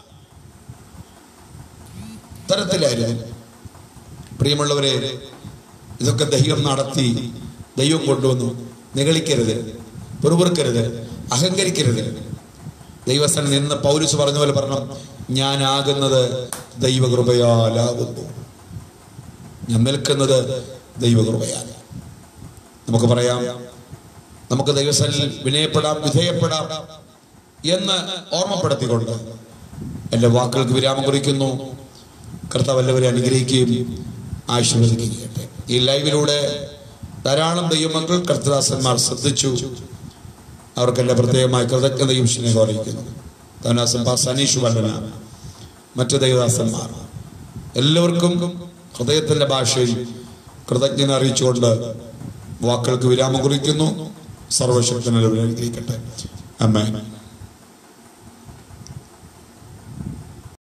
തരത്തിലായിരുന്നു പ്രിയമുള്ളവരെ ഇതൊക്കെ ദൈവം നടത്തി ദൈവം കൊണ്ടുവന്നു നിഗളിക്കരുത് പെറുപെറുക്കരുത് അഹങ്കരിക്കരുത് ദൈവസ്ഥൻ നിന്ന് പൗലുസ് പറഞ്ഞ പോലെ പറഞ്ഞു ഞാനാകുന്നത് ദൈവകൃപയാലാകുന്നു ഞാൻ നിൽക്കുന്നത് ദൈവകൃപയാൽ നമുക്ക് പറയാം നമുക്ക് ദൈവസ്ഥനിൽ വിനയപ്പെടാം വിധേയപ്പെടാം എന്ന് ഓർമ്മപ്പെടുത്തിക്കൊണ്ട് എൻ്റെ വാക്കുകൾക്ക് വിരാമം കുറിക്കുന്നു കർത്താവ് എല്ലാവരെ അനുഗ്രഹിക്കുകയും ആശീർവദിക്കുകയും ചെയ്യട്ടെ ഈ ലൈവിലൂടെ ധാരാളം ദൈവമക്കൾ കർത്തദാസന്മാർ ശ്രദ്ധിച്ചു അവർക്ക് എൻ്റെ പ്രത്യേകമായ കൃതജ്ഞതയും സ്നേഹം അറിയിക്കുന്നു കരുണാസൻ പാസ് അനീഷ് വല്ലന മറ്റു ദൈവദാസന്മാർ എല്ലാവർക്കും ഹൃദയത്തിന്റെ ഭാഷയിൽ കൃതജ്ഞത അറിയിച്ചുകൊണ്ട് വാക്കുകൾക്ക് വിരാമം കുറിക്കുന്നു സർവശക്തനെ അനുഗ്രഹിക്കട്ടെ അമ്മേ